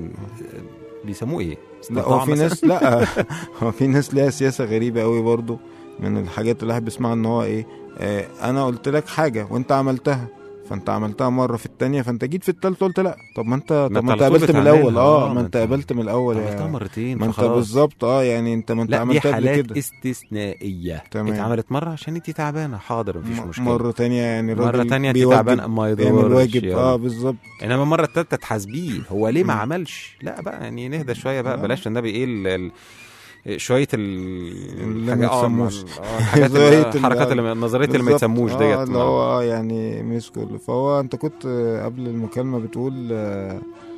Speaker 4: بيسموه ايه
Speaker 3: لا
Speaker 4: استطاع
Speaker 3: هو في
Speaker 4: مثلاً؟
Speaker 3: ناس لا هو في ناس ليها سياسه غريبه قوي برضو من الحاجات اللي الواحد بيسمعها ان هو ايه آه انا قلت لك حاجه وانت عملتها فانت عملتها مره في التانية فانت جيت في التالتة قلت لا طب ما انت
Speaker 4: ما
Speaker 3: طب ما
Speaker 4: انت
Speaker 3: انت
Speaker 4: على طول
Speaker 3: قابلت من
Speaker 4: بتعملها.
Speaker 3: الاول
Speaker 4: آه،
Speaker 3: اه
Speaker 4: ما
Speaker 3: ما
Speaker 4: انت-
Speaker 3: انت قابلت من الاول
Speaker 4: عملتها
Speaker 3: يا
Speaker 4: مرتين
Speaker 3: ما انت
Speaker 4: فخلاص.
Speaker 3: بالظبط اه يعني انت ما انت
Speaker 4: لا دي
Speaker 3: عملتها قبل
Speaker 4: حالات
Speaker 3: كده
Speaker 4: استثنائيه
Speaker 3: تمام.
Speaker 4: اتعملت مره عشان انت تعبانه حاضر مفيش
Speaker 3: م-
Speaker 4: مشكله
Speaker 3: مرة تانية يعني
Speaker 4: مره
Speaker 3: الراجل
Speaker 4: تانية انت
Speaker 3: بيوجب-
Speaker 4: تعبان ما
Speaker 3: بيعمل
Speaker 4: يدورش
Speaker 3: واجب
Speaker 4: يلا.
Speaker 3: اه بالظبط
Speaker 4: انما المره الثالثه تحاسبيه هو ليه ما
Speaker 3: مم.
Speaker 4: عملش لا بقى يعني نهدى شويه بقى
Speaker 3: لا.
Speaker 4: بلاش النبي ايه ال... ال... شويه ال
Speaker 3: اللي
Speaker 4: الحاجة-
Speaker 3: ما
Speaker 4: اه،
Speaker 3: يتسموش.
Speaker 4: اه، الحاجات
Speaker 3: زاوية
Speaker 4: اللي-
Speaker 3: ال-
Speaker 4: الحركات اللي النظريه اللي ما
Speaker 3: بالظبط.
Speaker 4: يتسموش
Speaker 3: آه
Speaker 4: ديت
Speaker 3: اللي هو اه يعني مش كله فهو انت كنت آه، قبل المكالمة بتقول آه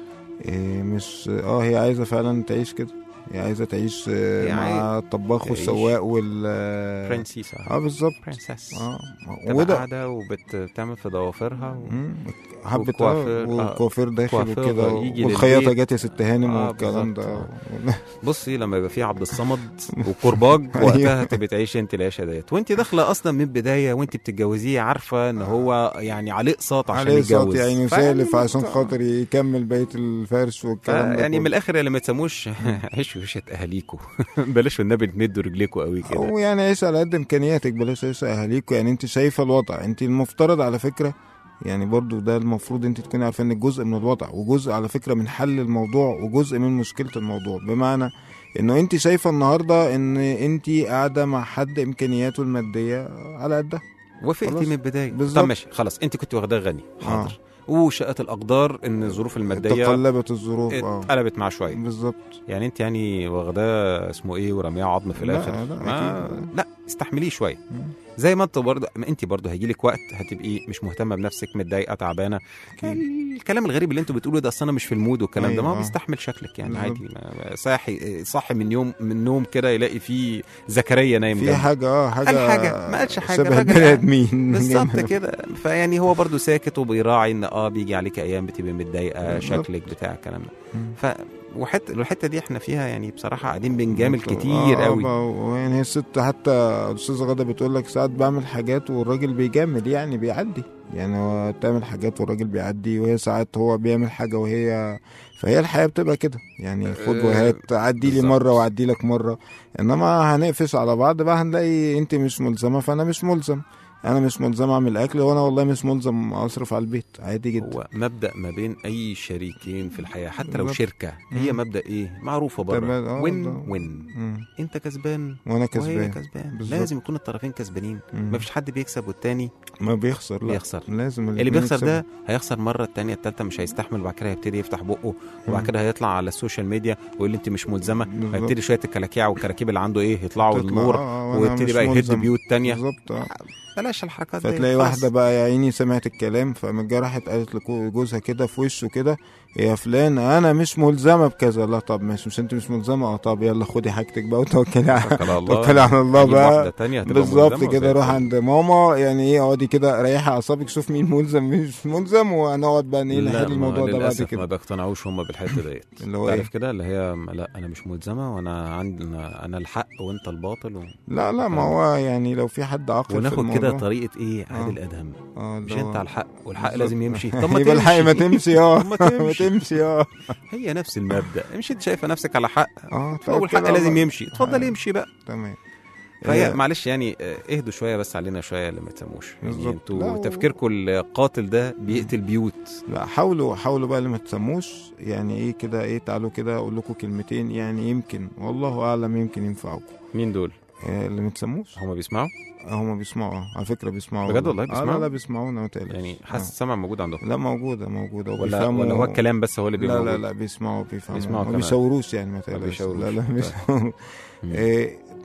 Speaker 3: إيه مش اه هي عايزة فعلا تعيش كده هي عايزة تعيش آه
Speaker 4: هي
Speaker 3: مع الطباخ
Speaker 4: تعيش
Speaker 3: والسواق وال اه
Speaker 4: برنسيسة
Speaker 3: آه، بالظبط
Speaker 4: برنسس
Speaker 3: اه
Speaker 4: تبقى
Speaker 3: وده
Speaker 4: قاعده وبتعمل في ضوافرها و...
Speaker 3: مم، حبة
Speaker 4: والكوافير،
Speaker 3: اه
Speaker 4: آه،
Speaker 3: والكوافير داخل
Speaker 4: كوافير
Speaker 3: وكده
Speaker 4: يجي
Speaker 3: والخياطة
Speaker 4: للبيت.
Speaker 3: جت يا ست هانم
Speaker 4: آه،
Speaker 3: والكلام
Speaker 4: بالظبط.
Speaker 3: ده
Speaker 4: بصي لما يبقى في عبد الصمد وكرباج
Speaker 3: أيوه.
Speaker 4: وقتها تبقى تعيشي انت العيشه ديت وانت داخله اصلا من البدايه وانت بتتجوزيه عارفه ان هو يعني عليه اقساط عشان
Speaker 3: عليه
Speaker 4: يتجوز
Speaker 3: صوت يعني
Speaker 4: فيعني
Speaker 3: وسالف عشان
Speaker 4: انت-
Speaker 3: خاطر يكمل بقية الفرش والكلام ده
Speaker 4: يعني من
Speaker 3: كله.
Speaker 4: الاخر اللي ما تسموش عيشوا عيشه اهاليكوا بلاش والنبي تمدوا رجليكوا قوي كده
Speaker 3: او يعني عيش على قد امكانياتك بلاش عيش اهاليكوا يعني انت شايفه الوضع انت المفترض على فكره يعني برضو ده المفروض انت تكوني عارفه انك جزء من الوضع وجزء على فكره من حل الموضوع وجزء من مشكله الموضوع بمعنى انه انت شايفه النهارده ان انت قاعده مع حد امكانياته الماديه على قدها
Speaker 4: وافقتي
Speaker 3: خلاص.
Speaker 4: من البدايه
Speaker 3: بالظبط.
Speaker 4: طب ماشي خلاص انت كنت واخداه غني حاضر وشاءت الاقدار ان الظروف الماديه
Speaker 3: تقلبت الظروف اه
Speaker 4: اتقلبت معاه شويه
Speaker 3: بالظبط
Speaker 4: يعني انت يعني واخداه اسمه ايه ورمياه عظم في
Speaker 3: لا،
Speaker 4: الاخر
Speaker 3: لا،
Speaker 4: ما
Speaker 3: أكيد.
Speaker 4: لا استحمليه شويه
Speaker 3: مم.
Speaker 4: زي ما انت برضه ما انت برضه هيجي لك وقت هتبقي مش مهتمه بنفسك متضايقه تعبانه
Speaker 3: أكيد.
Speaker 4: الكلام الغريب اللي انتوا بتقولوا ده اصل انا مش في المود والكلام ده ما هو
Speaker 3: أيوة.
Speaker 4: بيستحمل شكلك يعني
Speaker 3: بالظبط.
Speaker 4: عادي ما- صاحي صاحي من يوم من نوم كده يلاقي فيه زكريا نايم
Speaker 3: في
Speaker 4: جنبه.
Speaker 3: حاجه اه حاجه
Speaker 4: قال حاجة، ما قالش حاجة،
Speaker 3: شبه
Speaker 4: الراجل
Speaker 3: بني
Speaker 4: قاعد.
Speaker 3: ادمين
Speaker 4: بالظبط كده فيعني هو برضو ساكت وبيراعي ان اه بيجي عليك ايام بتبقى متضايقه
Speaker 3: بالظبط.
Speaker 4: شكلك بتاع الكلام ده
Speaker 3: مم.
Speaker 4: ف وحته الحته دي احنا فيها يعني بصراحه قاعدين بنجامل
Speaker 3: بالظبط.
Speaker 4: كتير
Speaker 3: آه،
Speaker 4: قوي
Speaker 3: آه، ويعني هي الست حتى الاستاذه غاده بتقول لك ساعات بعمل حاجات والراجل بيجامل يعني بيعدي يعني هو بتعمل حاجات والراجل بيعدي وهي ساعات هو بيعمل حاجه وهي فهي الحياه بتبقى كده يعني خد
Speaker 4: آه،
Speaker 3: وهات عدي لي
Speaker 4: بالظبط.
Speaker 3: مره وعدي لك مره انما هنقفش على بعض بقى هنلاقي انت مش ملزمه فانا مش ملزم انا مش ملزم اعمل اكل وانا والله مش ملزم اصرف على البيت عادي جدا
Speaker 4: هو مبدا ما بين اي شريكين في الحياه حتى لو
Speaker 3: بالظبط.
Speaker 4: شركه هي
Speaker 3: مم.
Speaker 4: مبدا ايه معروفه بره
Speaker 3: تمام، آه،
Speaker 4: وين
Speaker 3: ده.
Speaker 4: وين
Speaker 3: مم.
Speaker 4: انت كسبان
Speaker 3: وانا
Speaker 4: وهي
Speaker 3: كسبان
Speaker 4: كسبان
Speaker 3: بالظبط.
Speaker 4: لازم يكون الطرفين كسبانين
Speaker 3: مم.
Speaker 4: مفيش حد بيكسب والتاني
Speaker 3: ما بيخسر لا
Speaker 4: بيخسر.
Speaker 3: لازم
Speaker 4: اللي
Speaker 3: الاتنين
Speaker 4: بيخسر
Speaker 3: يكسبوا.
Speaker 4: ده هيخسر مره التانية التالتة مش هيستحمل وبعد كده هيبتدي يفتح بقه وبعد
Speaker 3: مم.
Speaker 4: كده هيطلع على السوشيال ميديا ويقول لي انت مش ملزمه
Speaker 3: بالظبط.
Speaker 4: هيبتدي شويه الكلاكيع والكراكيب اللي عنده ايه يطلعوا
Speaker 3: تطلع،
Speaker 4: للنور
Speaker 3: آه، آه، وأنا
Speaker 4: ويبتدي
Speaker 3: مش
Speaker 4: بقى يهد
Speaker 3: ملزم.
Speaker 4: بيوت تانية
Speaker 3: بالظبط آه.
Speaker 4: بلاش الحركات دي
Speaker 3: فتلاقي
Speaker 4: خلاص.
Speaker 3: واحدة بقى يا عيني سمعت الكلام فقامت جايه راحت قالت لجوزها كده في وشه كده يا فلان انا مش ملزمة بكذا لا طب ماشي مش انت مش ملزمة اه طب يلا خدي حاجتك بقى وتوكلي على
Speaker 4: توكل على الله
Speaker 3: توكلي على الله
Speaker 4: تجيب واحدة
Speaker 3: بقى
Speaker 4: تانية هتبقى
Speaker 3: بالظبط
Speaker 4: ملزمة
Speaker 3: كده
Speaker 4: وزي
Speaker 3: روح
Speaker 4: الفل.
Speaker 3: عند ماما يعني ايه اقعدي كده ريحي اعصابك شوف مين ملزم مش ملزم وهنقعد بقى ايه
Speaker 4: لا،
Speaker 3: نحل
Speaker 4: ما-
Speaker 3: الموضوع ده بعد
Speaker 4: للأسف ما
Speaker 3: كده
Speaker 4: بيقتنعوش هم بالحته ديت
Speaker 3: اللي هو ايه
Speaker 4: تعرف كده اللي هي لا انا مش ملزمه وانا عندي انا, أنا الحق وانت الباطل و...
Speaker 3: لا لا ما هو يعني لو في حد عاقل في
Speaker 4: وناخد كده
Speaker 3: الموضوع
Speaker 4: طريقه ايه عادل ادهم
Speaker 3: اه
Speaker 4: مش
Speaker 3: اللي هو-
Speaker 4: انت على الحق والحق
Speaker 3: بالظبط.
Speaker 4: لازم يمشي طب ما
Speaker 3: يبقى الحق ما
Speaker 4: تمشي.
Speaker 3: تمشي اه
Speaker 4: طب ما
Speaker 3: ما
Speaker 4: تمشي.
Speaker 3: تمشي اه
Speaker 4: هي نفس المبدا مش انت شايفه نفسك على حق
Speaker 3: اه
Speaker 4: فهو الحق
Speaker 3: توكل على
Speaker 4: لازم
Speaker 3: الله.
Speaker 4: يمشي اتفضل
Speaker 3: آه.
Speaker 4: يمشي بقى
Speaker 3: تمام
Speaker 4: فهي
Speaker 3: آه،
Speaker 4: معلش يعني آه، اهدوا شويه بس علينا شويه اللي ما تسموش يعني
Speaker 3: بالظبط. لا،
Speaker 4: انتوا
Speaker 3: و-
Speaker 4: تفكيركم القاتل ده بيقتل بيوت
Speaker 3: لا حاولوا حاولوا بقى اللي ما تسموش يعني ايه كده ايه تعالوا كده اقول لكم كلمتين يعني يمكن والله اعلم يمكن ينفعوكم
Speaker 4: مين دول
Speaker 3: آه اللي ما تسموش
Speaker 4: هما بيسمعوا
Speaker 3: هما بيسمعوا اه على فكره بيسمعوا
Speaker 4: بجد والله
Speaker 3: آه
Speaker 4: بيسمعوا؟
Speaker 3: لا لا بيسمعونا ما تقلقش
Speaker 4: يعني
Speaker 3: آه.
Speaker 4: حاسس السمع موجود عندهم
Speaker 3: لا موجوده موجوده
Speaker 4: ولا
Speaker 3: وبيفهموا
Speaker 4: ولا هو الكلام بس هو اللي بيبقى
Speaker 3: لا لا
Speaker 4: موجود؟
Speaker 3: لا بيسمعوا بيفهموا
Speaker 4: بيسمعوا
Speaker 3: ما
Speaker 4: كمان.
Speaker 3: بيشاوروش يعني ما تقلقش
Speaker 4: بيشاوروش.
Speaker 3: لا لا
Speaker 4: طيب.
Speaker 3: بيسمعوا
Speaker 4: مم.
Speaker 3: إيه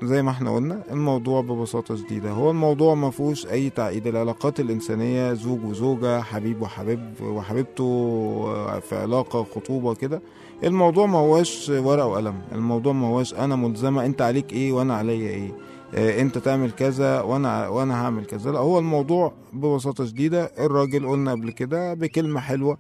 Speaker 3: زي ما احنا قلنا الموضوع ببساطة شديدة هو الموضوع ما فيهوش أي تعقيد العلاقات الإنسانية زوج وزوجة حبيب وحبيب وحبيبته في علاقة خطوبة كده الموضوع ما هوش ورقة وقلم الموضوع ما هوش أنا ملزمة أنت عليك إيه وأنا عليا إيه آه، انت تعمل كذا وانا وانا هعمل كذا لا هو الموضوع ببساطه شديده الراجل قلنا قبل كده بكلمه حلوه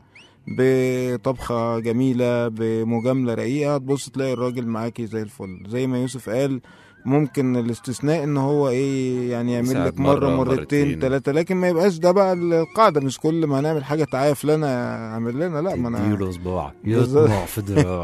Speaker 3: بطبخه جميله بمجامله رقيقه تبص تلاقي الراجل معاكي زي الفل زي ما يوسف قال ممكن الاستثناء ان هو ايه يعني يعمل
Speaker 4: يساعد
Speaker 3: لك مره,
Speaker 4: مرة،
Speaker 3: مرتين
Speaker 4: مرتين.
Speaker 3: ثلاثه لكن ما يبقاش ده بقى القاعده مش كل ما هنعمل حاجه تعالى يا فلان اعمل لنا لا ما انا
Speaker 4: تديله صباع
Speaker 3: بالظبط.
Speaker 4: يطمع في دراع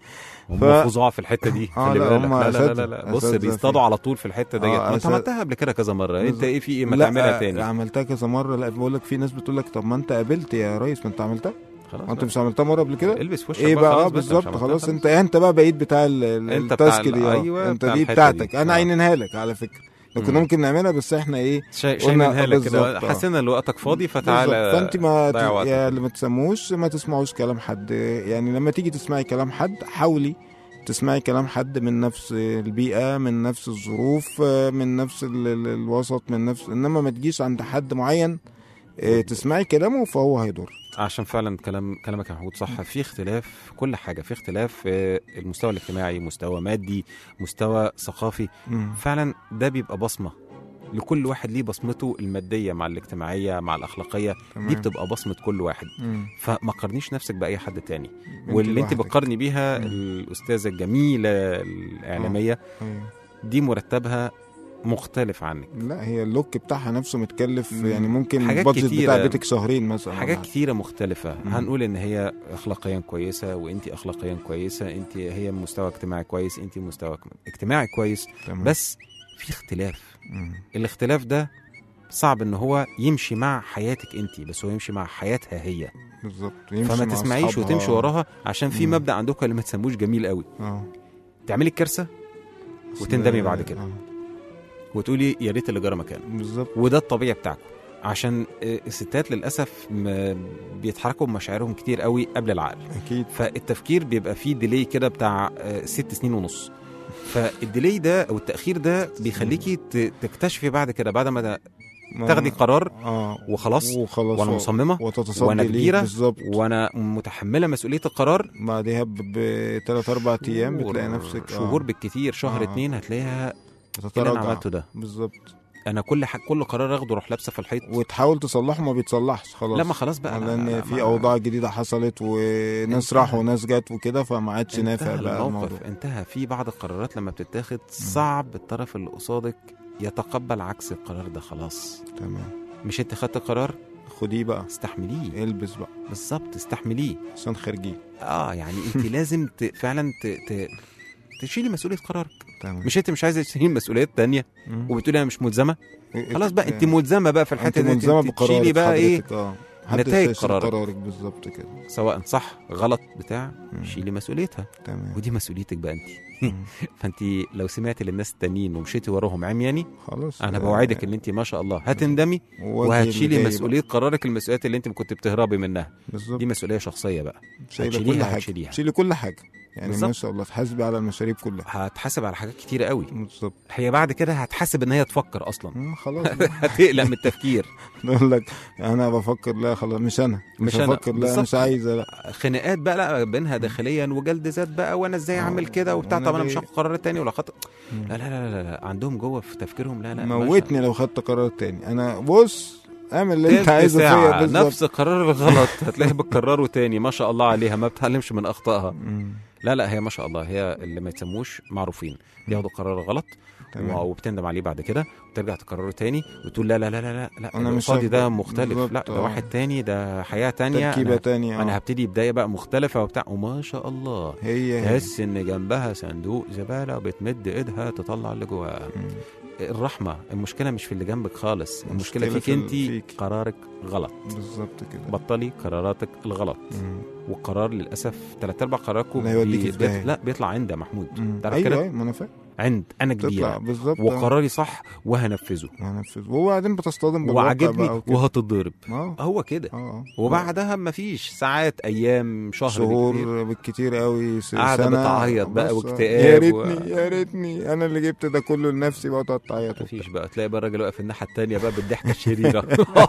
Speaker 4: هم
Speaker 3: ف-
Speaker 4: فظاع في الحته دي
Speaker 3: آه،
Speaker 4: خلي
Speaker 3: لا،
Speaker 4: بالك
Speaker 3: هم
Speaker 4: لا لا لا,
Speaker 3: أساتذة.
Speaker 4: لا, لا. بص
Speaker 3: أساتذة
Speaker 4: بيصطادوا
Speaker 3: فيه.
Speaker 4: على طول في الحته ديت
Speaker 3: آه،
Speaker 4: ما انت
Speaker 3: أساتذة.
Speaker 4: عملتها قبل كده كذا مره انت
Speaker 3: بالظبط.
Speaker 4: ايه في ايه ما
Speaker 3: لا،
Speaker 4: تعملها تاني
Speaker 3: عملتها كذا مره لا بقول لك في ناس بتقول لك طب ما انت قابلت يا ريس ما انت عملتها
Speaker 4: خلاص
Speaker 3: انت
Speaker 4: بقى.
Speaker 3: مش عملتها مره قبل كده
Speaker 4: البس في وشك
Speaker 3: ايه بقى
Speaker 4: خلاص
Speaker 3: اه
Speaker 4: أنت مش
Speaker 3: بالظبط
Speaker 4: عملتها
Speaker 3: خلاص انت انت بقى بقيت بتاع ال- ال-
Speaker 4: انت بتاع
Speaker 3: التاسك
Speaker 4: ال-
Speaker 3: دي اه
Speaker 4: أيوة،
Speaker 3: انت
Speaker 4: بتاع
Speaker 3: دي
Speaker 4: الحتة
Speaker 3: بتاعتك
Speaker 4: دي.
Speaker 3: انا
Speaker 4: آه.
Speaker 3: عينها لك على فكره لو كنا
Speaker 4: مم.
Speaker 3: ممكن نعملها بس احنا ايه
Speaker 4: شاي
Speaker 3: قلنا
Speaker 4: شايفينها لك كده
Speaker 3: بالظبط، آه.
Speaker 4: حسينا ان وقتك فاضي فتعالى
Speaker 3: بالظبط. فانت ما ت...
Speaker 4: ضيع وقتك.
Speaker 3: يا اللي ما تسموش ما تسمعوش كلام حد يعني لما تيجي تسمعي كلام حد حاولي تسمعي كلام حد من نفس البيئة من نفس الظروف آه، من نفس ال... ال- الوسط من نفس انما ما تجيش عند حد معين آه، تسمعي كلامه فهو هيضر
Speaker 4: عشان فعلا كلام كلامك يا محمود صح في اختلاف في كل حاجه في اختلاف في المستوى الاجتماعي مستوى مادي مستوى ثقافي
Speaker 3: مم.
Speaker 4: فعلا ده بيبقى بصمه لكل واحد ليه بصمته الماديه مع الاجتماعيه مع الاخلاقيه دي
Speaker 3: تمام.
Speaker 4: بتبقى بصمه كل واحد
Speaker 3: مم.
Speaker 4: فما قارنيش نفسك باي حد تاني
Speaker 3: انت
Speaker 4: واللي انت
Speaker 3: لوحدك.
Speaker 4: بتقارني بيها
Speaker 3: مم.
Speaker 4: الاستاذه الجميله الاعلاميه
Speaker 3: أيوة.
Speaker 4: دي مرتبها مختلف عنك
Speaker 3: لا هي اللوك بتاعها نفسه متكلف
Speaker 4: مم.
Speaker 3: يعني ممكن
Speaker 4: حاجات
Speaker 3: البادجت
Speaker 4: كتيرة.
Speaker 3: بتاع بيتك شهرين مثلا ولا
Speaker 4: حاجات
Speaker 3: حاجة.
Speaker 4: كتيرة مختلفة
Speaker 3: مم.
Speaker 4: هنقول ان هي اخلاقيا كويسة وانت اخلاقيا كويسة انت هي مستوى اجتماعي كويس انت مستوى اجتماعي كويس
Speaker 3: تمام.
Speaker 4: بس في اختلاف
Speaker 3: مم.
Speaker 4: الاختلاف ده صعب ان هو يمشي مع حياتك انت بس هو يمشي مع حياتها هي
Speaker 3: بالظبط يمشي
Speaker 4: فما
Speaker 3: مع
Speaker 4: تسمعيش
Speaker 3: أصحابها.
Speaker 4: وتمشي وراها عشان في
Speaker 3: مم.
Speaker 4: مبدأ عندكم اللي ما تسموش جميل قوي
Speaker 3: اه
Speaker 4: تعملي الكارثة وتندمي بعد كده.
Speaker 3: آه.
Speaker 4: وتقولي يا ريت اللي جرى مكانه
Speaker 3: بالظبط
Speaker 4: وده الطبيعي بتاعكم عشان آه، الستات للاسف م- بيتحركوا بمشاعرهم كتير قوي قبل العقل
Speaker 3: اكيد
Speaker 4: فالتفكير بيبقى فيه ديلي كده بتاع آه، ست سنين ونص فالديلي ده او التاخير ده بيخليكي ت- تكتشفي بعد كده بعد ما ده-
Speaker 3: ما-
Speaker 4: تاخدي قرار
Speaker 3: اه
Speaker 4: وخلاص
Speaker 3: وخلاص
Speaker 4: وانا مصممه
Speaker 3: وتتصدي
Speaker 4: وأنا
Speaker 3: ليه
Speaker 4: كبيرة
Speaker 3: بالظبط
Speaker 4: وانا متحمله مسؤوليه القرار
Speaker 3: بعدها بثلاث اربع ايام
Speaker 4: شهور-
Speaker 3: بتلاقي نفسك آه،
Speaker 4: شهور بالكتير شهر
Speaker 3: آه.
Speaker 4: اتنين هتلاقيها ايه اللي
Speaker 3: بتتراجع
Speaker 4: انا عملته ده
Speaker 3: بالظبط
Speaker 4: انا كل ح... كل قرار اخده اروح لابسه في الحيط
Speaker 3: وتحاول تصلحه ما بيتصلحش خلاص
Speaker 4: لا ما خلاص بقى لا- لا-
Speaker 3: لان
Speaker 4: لا،
Speaker 3: في
Speaker 4: ما-
Speaker 3: اوضاع جديده حصلت وناس
Speaker 4: انتهى.
Speaker 3: راحوا وناس جت وكده فما عادش نافع
Speaker 4: انتهى
Speaker 3: بقى
Speaker 4: الموقف
Speaker 3: الموضوع
Speaker 4: انتهى في بعض القرارات لما بتتاخد صعب الطرف اللي قصادك يتقبل عكس القرار ده خلاص
Speaker 3: تمام
Speaker 4: مش انت خدت قرار
Speaker 3: خديه بقى
Speaker 4: استحمليه
Speaker 3: البس بقى
Speaker 4: بالظبط استحمليه
Speaker 3: عشان خارجين
Speaker 4: اه يعني انت لازم ت... فعلا ت... ت... تشيلي مسؤوليه قرارك
Speaker 3: تمام
Speaker 4: مش انت مش عايزه تشيلي مسؤوليات تانية
Speaker 3: مم.
Speaker 4: وبتقولي انا مش ملزمه خلاص بقى انت
Speaker 3: آه،
Speaker 4: ملزمه بقى في
Speaker 3: انت
Speaker 4: الحته دي
Speaker 3: ملزمه
Speaker 4: انت
Speaker 3: بقرارك
Speaker 4: تشيلي بقى ايه
Speaker 3: حضرتك، اه محدش
Speaker 4: نتائج
Speaker 3: هيشيل
Speaker 4: قرارك.
Speaker 3: قرارك بالظبط كده
Speaker 4: سواء صح غلط بتاع
Speaker 3: مم.
Speaker 4: شيلي مسؤوليتها
Speaker 3: تمام
Speaker 4: ودي مسؤوليتك بقى انت
Speaker 3: مم.
Speaker 4: فانت لو سمعتي للناس التانيين ومشيتي وراهم عمياني
Speaker 3: خلاص
Speaker 4: انا
Speaker 3: آه،
Speaker 4: بوعدك ان انت ما شاء الله هتندمي
Speaker 3: وجهي اللي
Speaker 4: وهتشيلي
Speaker 3: جاي
Speaker 4: مسؤوليه قرارك المسؤوليات اللي انت كنت بتهربي منها
Speaker 3: بقى. بالظبط
Speaker 4: دي مسؤوليه شخصيه بقى
Speaker 3: شايله
Speaker 4: هتشيليها
Speaker 3: كل حاجه
Speaker 4: هتشيليها.
Speaker 3: شيلي كل حاجه يعني
Speaker 4: بالظبط.
Speaker 3: ما شاء الله تحاسبي على المشاريب كلها
Speaker 4: هتحاسب على حاجات كتيره قوي
Speaker 3: بالظبط
Speaker 4: هي بعد كده هتحاسب ان هي تفكر اصلا
Speaker 3: مم، خلاص
Speaker 4: هتقلق من التفكير
Speaker 3: نقول لك انا بفكر لا خلاص مش انا
Speaker 4: مش
Speaker 3: مش
Speaker 4: أنا.
Speaker 3: هفكر لا
Speaker 4: بالظبط.
Speaker 3: مش عايزه لا
Speaker 4: خناقات بقى لا بينها داخليا وجلد ذات بقى وانا ازاي
Speaker 3: آه.
Speaker 4: اعمل كده وبتاع
Speaker 3: وأنا
Speaker 4: طب انا مش
Speaker 3: ليه؟
Speaker 4: هاخد قرار تاني ولا خطأ
Speaker 3: مم.
Speaker 4: لا لا لا لا, لا. عندهم جوه في تفكيرهم لا لا
Speaker 3: موتني لو خدت قرار تاني انا بص اعمل اللي انت
Speaker 4: تلت
Speaker 3: عايزه فيا
Speaker 4: ساعة
Speaker 3: بالظبط
Speaker 4: نفس قرار الغلط هتلاقيها بتكرره تاني ما شاء الله عليها ما بتعلمش من اخطائها
Speaker 3: مم،
Speaker 4: لا لا هي ما شاء الله هي اللي ما يتسموش معروفين بياخدوا قرار غلط
Speaker 3: تمام.
Speaker 4: وبتندم عليه بعد كده وترجع تكرره تاني وتقول لا لا لا لا لا, لا
Speaker 3: أنا
Speaker 4: اللي
Speaker 3: مش
Speaker 4: قصادي ده
Speaker 3: هاخد-
Speaker 4: مختلف لا
Speaker 3: بالظبط،
Speaker 4: ده
Speaker 3: آه.
Speaker 4: واحد تاني ده حياة تانية
Speaker 3: تركيبه
Speaker 4: أنا,
Speaker 3: تانية
Speaker 4: أنا
Speaker 3: آه.
Speaker 4: هبتدي بداية بقى مختلفة وبتاع وما شاء الله
Speaker 3: هي هي
Speaker 4: تحس ان جنبها صندوق زبالة وبتمد ايدها تطلع اللي جواها
Speaker 3: مم.
Speaker 4: الرحمة المشكلة مش في اللي جنبك خالص المشكلة
Speaker 3: المشكلة
Speaker 4: فيك
Speaker 3: في ال-
Speaker 4: انت
Speaker 3: فيك.
Speaker 4: قرارك غلط
Speaker 3: بالظبط كده
Speaker 4: بطلي قراراتك الغلط
Speaker 3: مم.
Speaker 4: والقرار للاسف ثلاث ارباع قراراتكم
Speaker 3: لا يوديك في
Speaker 4: بي-
Speaker 3: داهية.
Speaker 4: لا بيطلع عند يا محمود
Speaker 3: مم.
Speaker 4: تعرف
Speaker 3: ايوه
Speaker 4: كده
Speaker 3: ايوه ما انا فاهم
Speaker 4: عند انا
Speaker 3: تطلع
Speaker 4: كبيره
Speaker 3: بالظبط
Speaker 4: وقراري صح وهنفذه
Speaker 3: وهنفذ وبعدين بتصطدم بالواقع
Speaker 4: وعجبني
Speaker 3: بقى وكده.
Speaker 4: وهتضرب
Speaker 3: اه
Speaker 4: هو كده
Speaker 3: اه
Speaker 4: وبعدها مفيش ساعات ايام شهر بالكتير.
Speaker 3: شهور بالكتير قوي س-
Speaker 4: قاعدة
Speaker 3: سنة
Speaker 4: بتعيط بقى
Speaker 3: بص،
Speaker 4: واكتئاب
Speaker 3: يا
Speaker 4: و-
Speaker 3: ريتني يا ريتني انا اللي جبت ده كله لنفسي بقى تقعد تعيط
Speaker 4: مفيش بقى تلاقي بقى الراجل واقف الناحيه التانيه بقى بالضحكه الشريره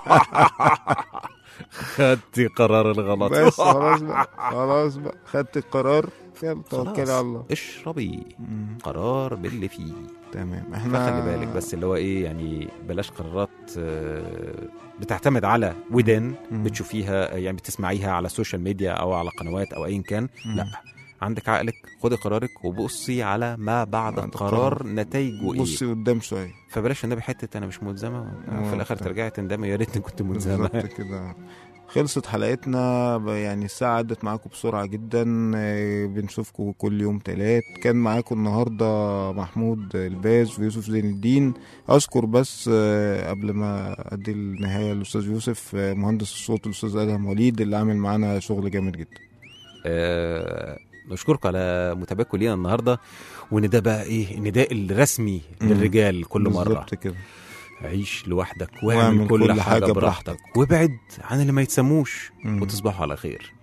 Speaker 4: خدتي قرار الغلط
Speaker 3: بس خلاص بقى خلاص بقى خدت القرار يلا توكلي
Speaker 4: خلاص.
Speaker 3: على الله
Speaker 4: اشربي
Speaker 3: مم.
Speaker 4: قرار باللي فيه
Speaker 3: تمام احنا
Speaker 4: فخلي بالك بس اللي هو ايه يعني بلاش قرارات آه، بتعتمد على ودان
Speaker 3: مم.
Speaker 4: بتشوفيها يعني بتسمعيها على السوشيال ميديا او على قنوات او ايا كان
Speaker 3: مم.
Speaker 4: لا عندك عقلك خدي قرارك وبصي على ما بعد
Speaker 3: بعد
Speaker 4: القرار نتائجه ايه
Speaker 3: بصي قدام شويه
Speaker 4: فبلاش النبي حته انا مش ملزمه
Speaker 3: آه،
Speaker 4: في الاخر
Speaker 3: فعلا.
Speaker 4: ترجعي تندمي يا ريتني كنت ملزمه
Speaker 3: بالظبط كده خلصت حلقتنا ب- يعني الساعة عدت معاكم بسرعة جدا آه، بنشوفكم كل يوم تلات كان معاكم النهاردة محمود الباز ويوسف زين الدين أذكر بس آه، قبل ما أدي النهاية للأستاذ يوسف آه، مهندس الصوت الأستاذ أدهم وليد اللي عامل معانا شغل جامد جدا
Speaker 4: آه، نشكركم على متابعتكم لينا النهارده وان ده بقى ايه النداء الرسمي
Speaker 3: مم.
Speaker 4: للرجال كل مره
Speaker 3: بالظبط كده
Speaker 4: عيش لوحدك
Speaker 3: واعمل
Speaker 4: واعمل كل,
Speaker 3: كل
Speaker 4: حاجه,
Speaker 3: حاجة
Speaker 4: براحتك وابعد عن اللي ما يتسموش
Speaker 3: مم.
Speaker 4: وتصبحوا على خير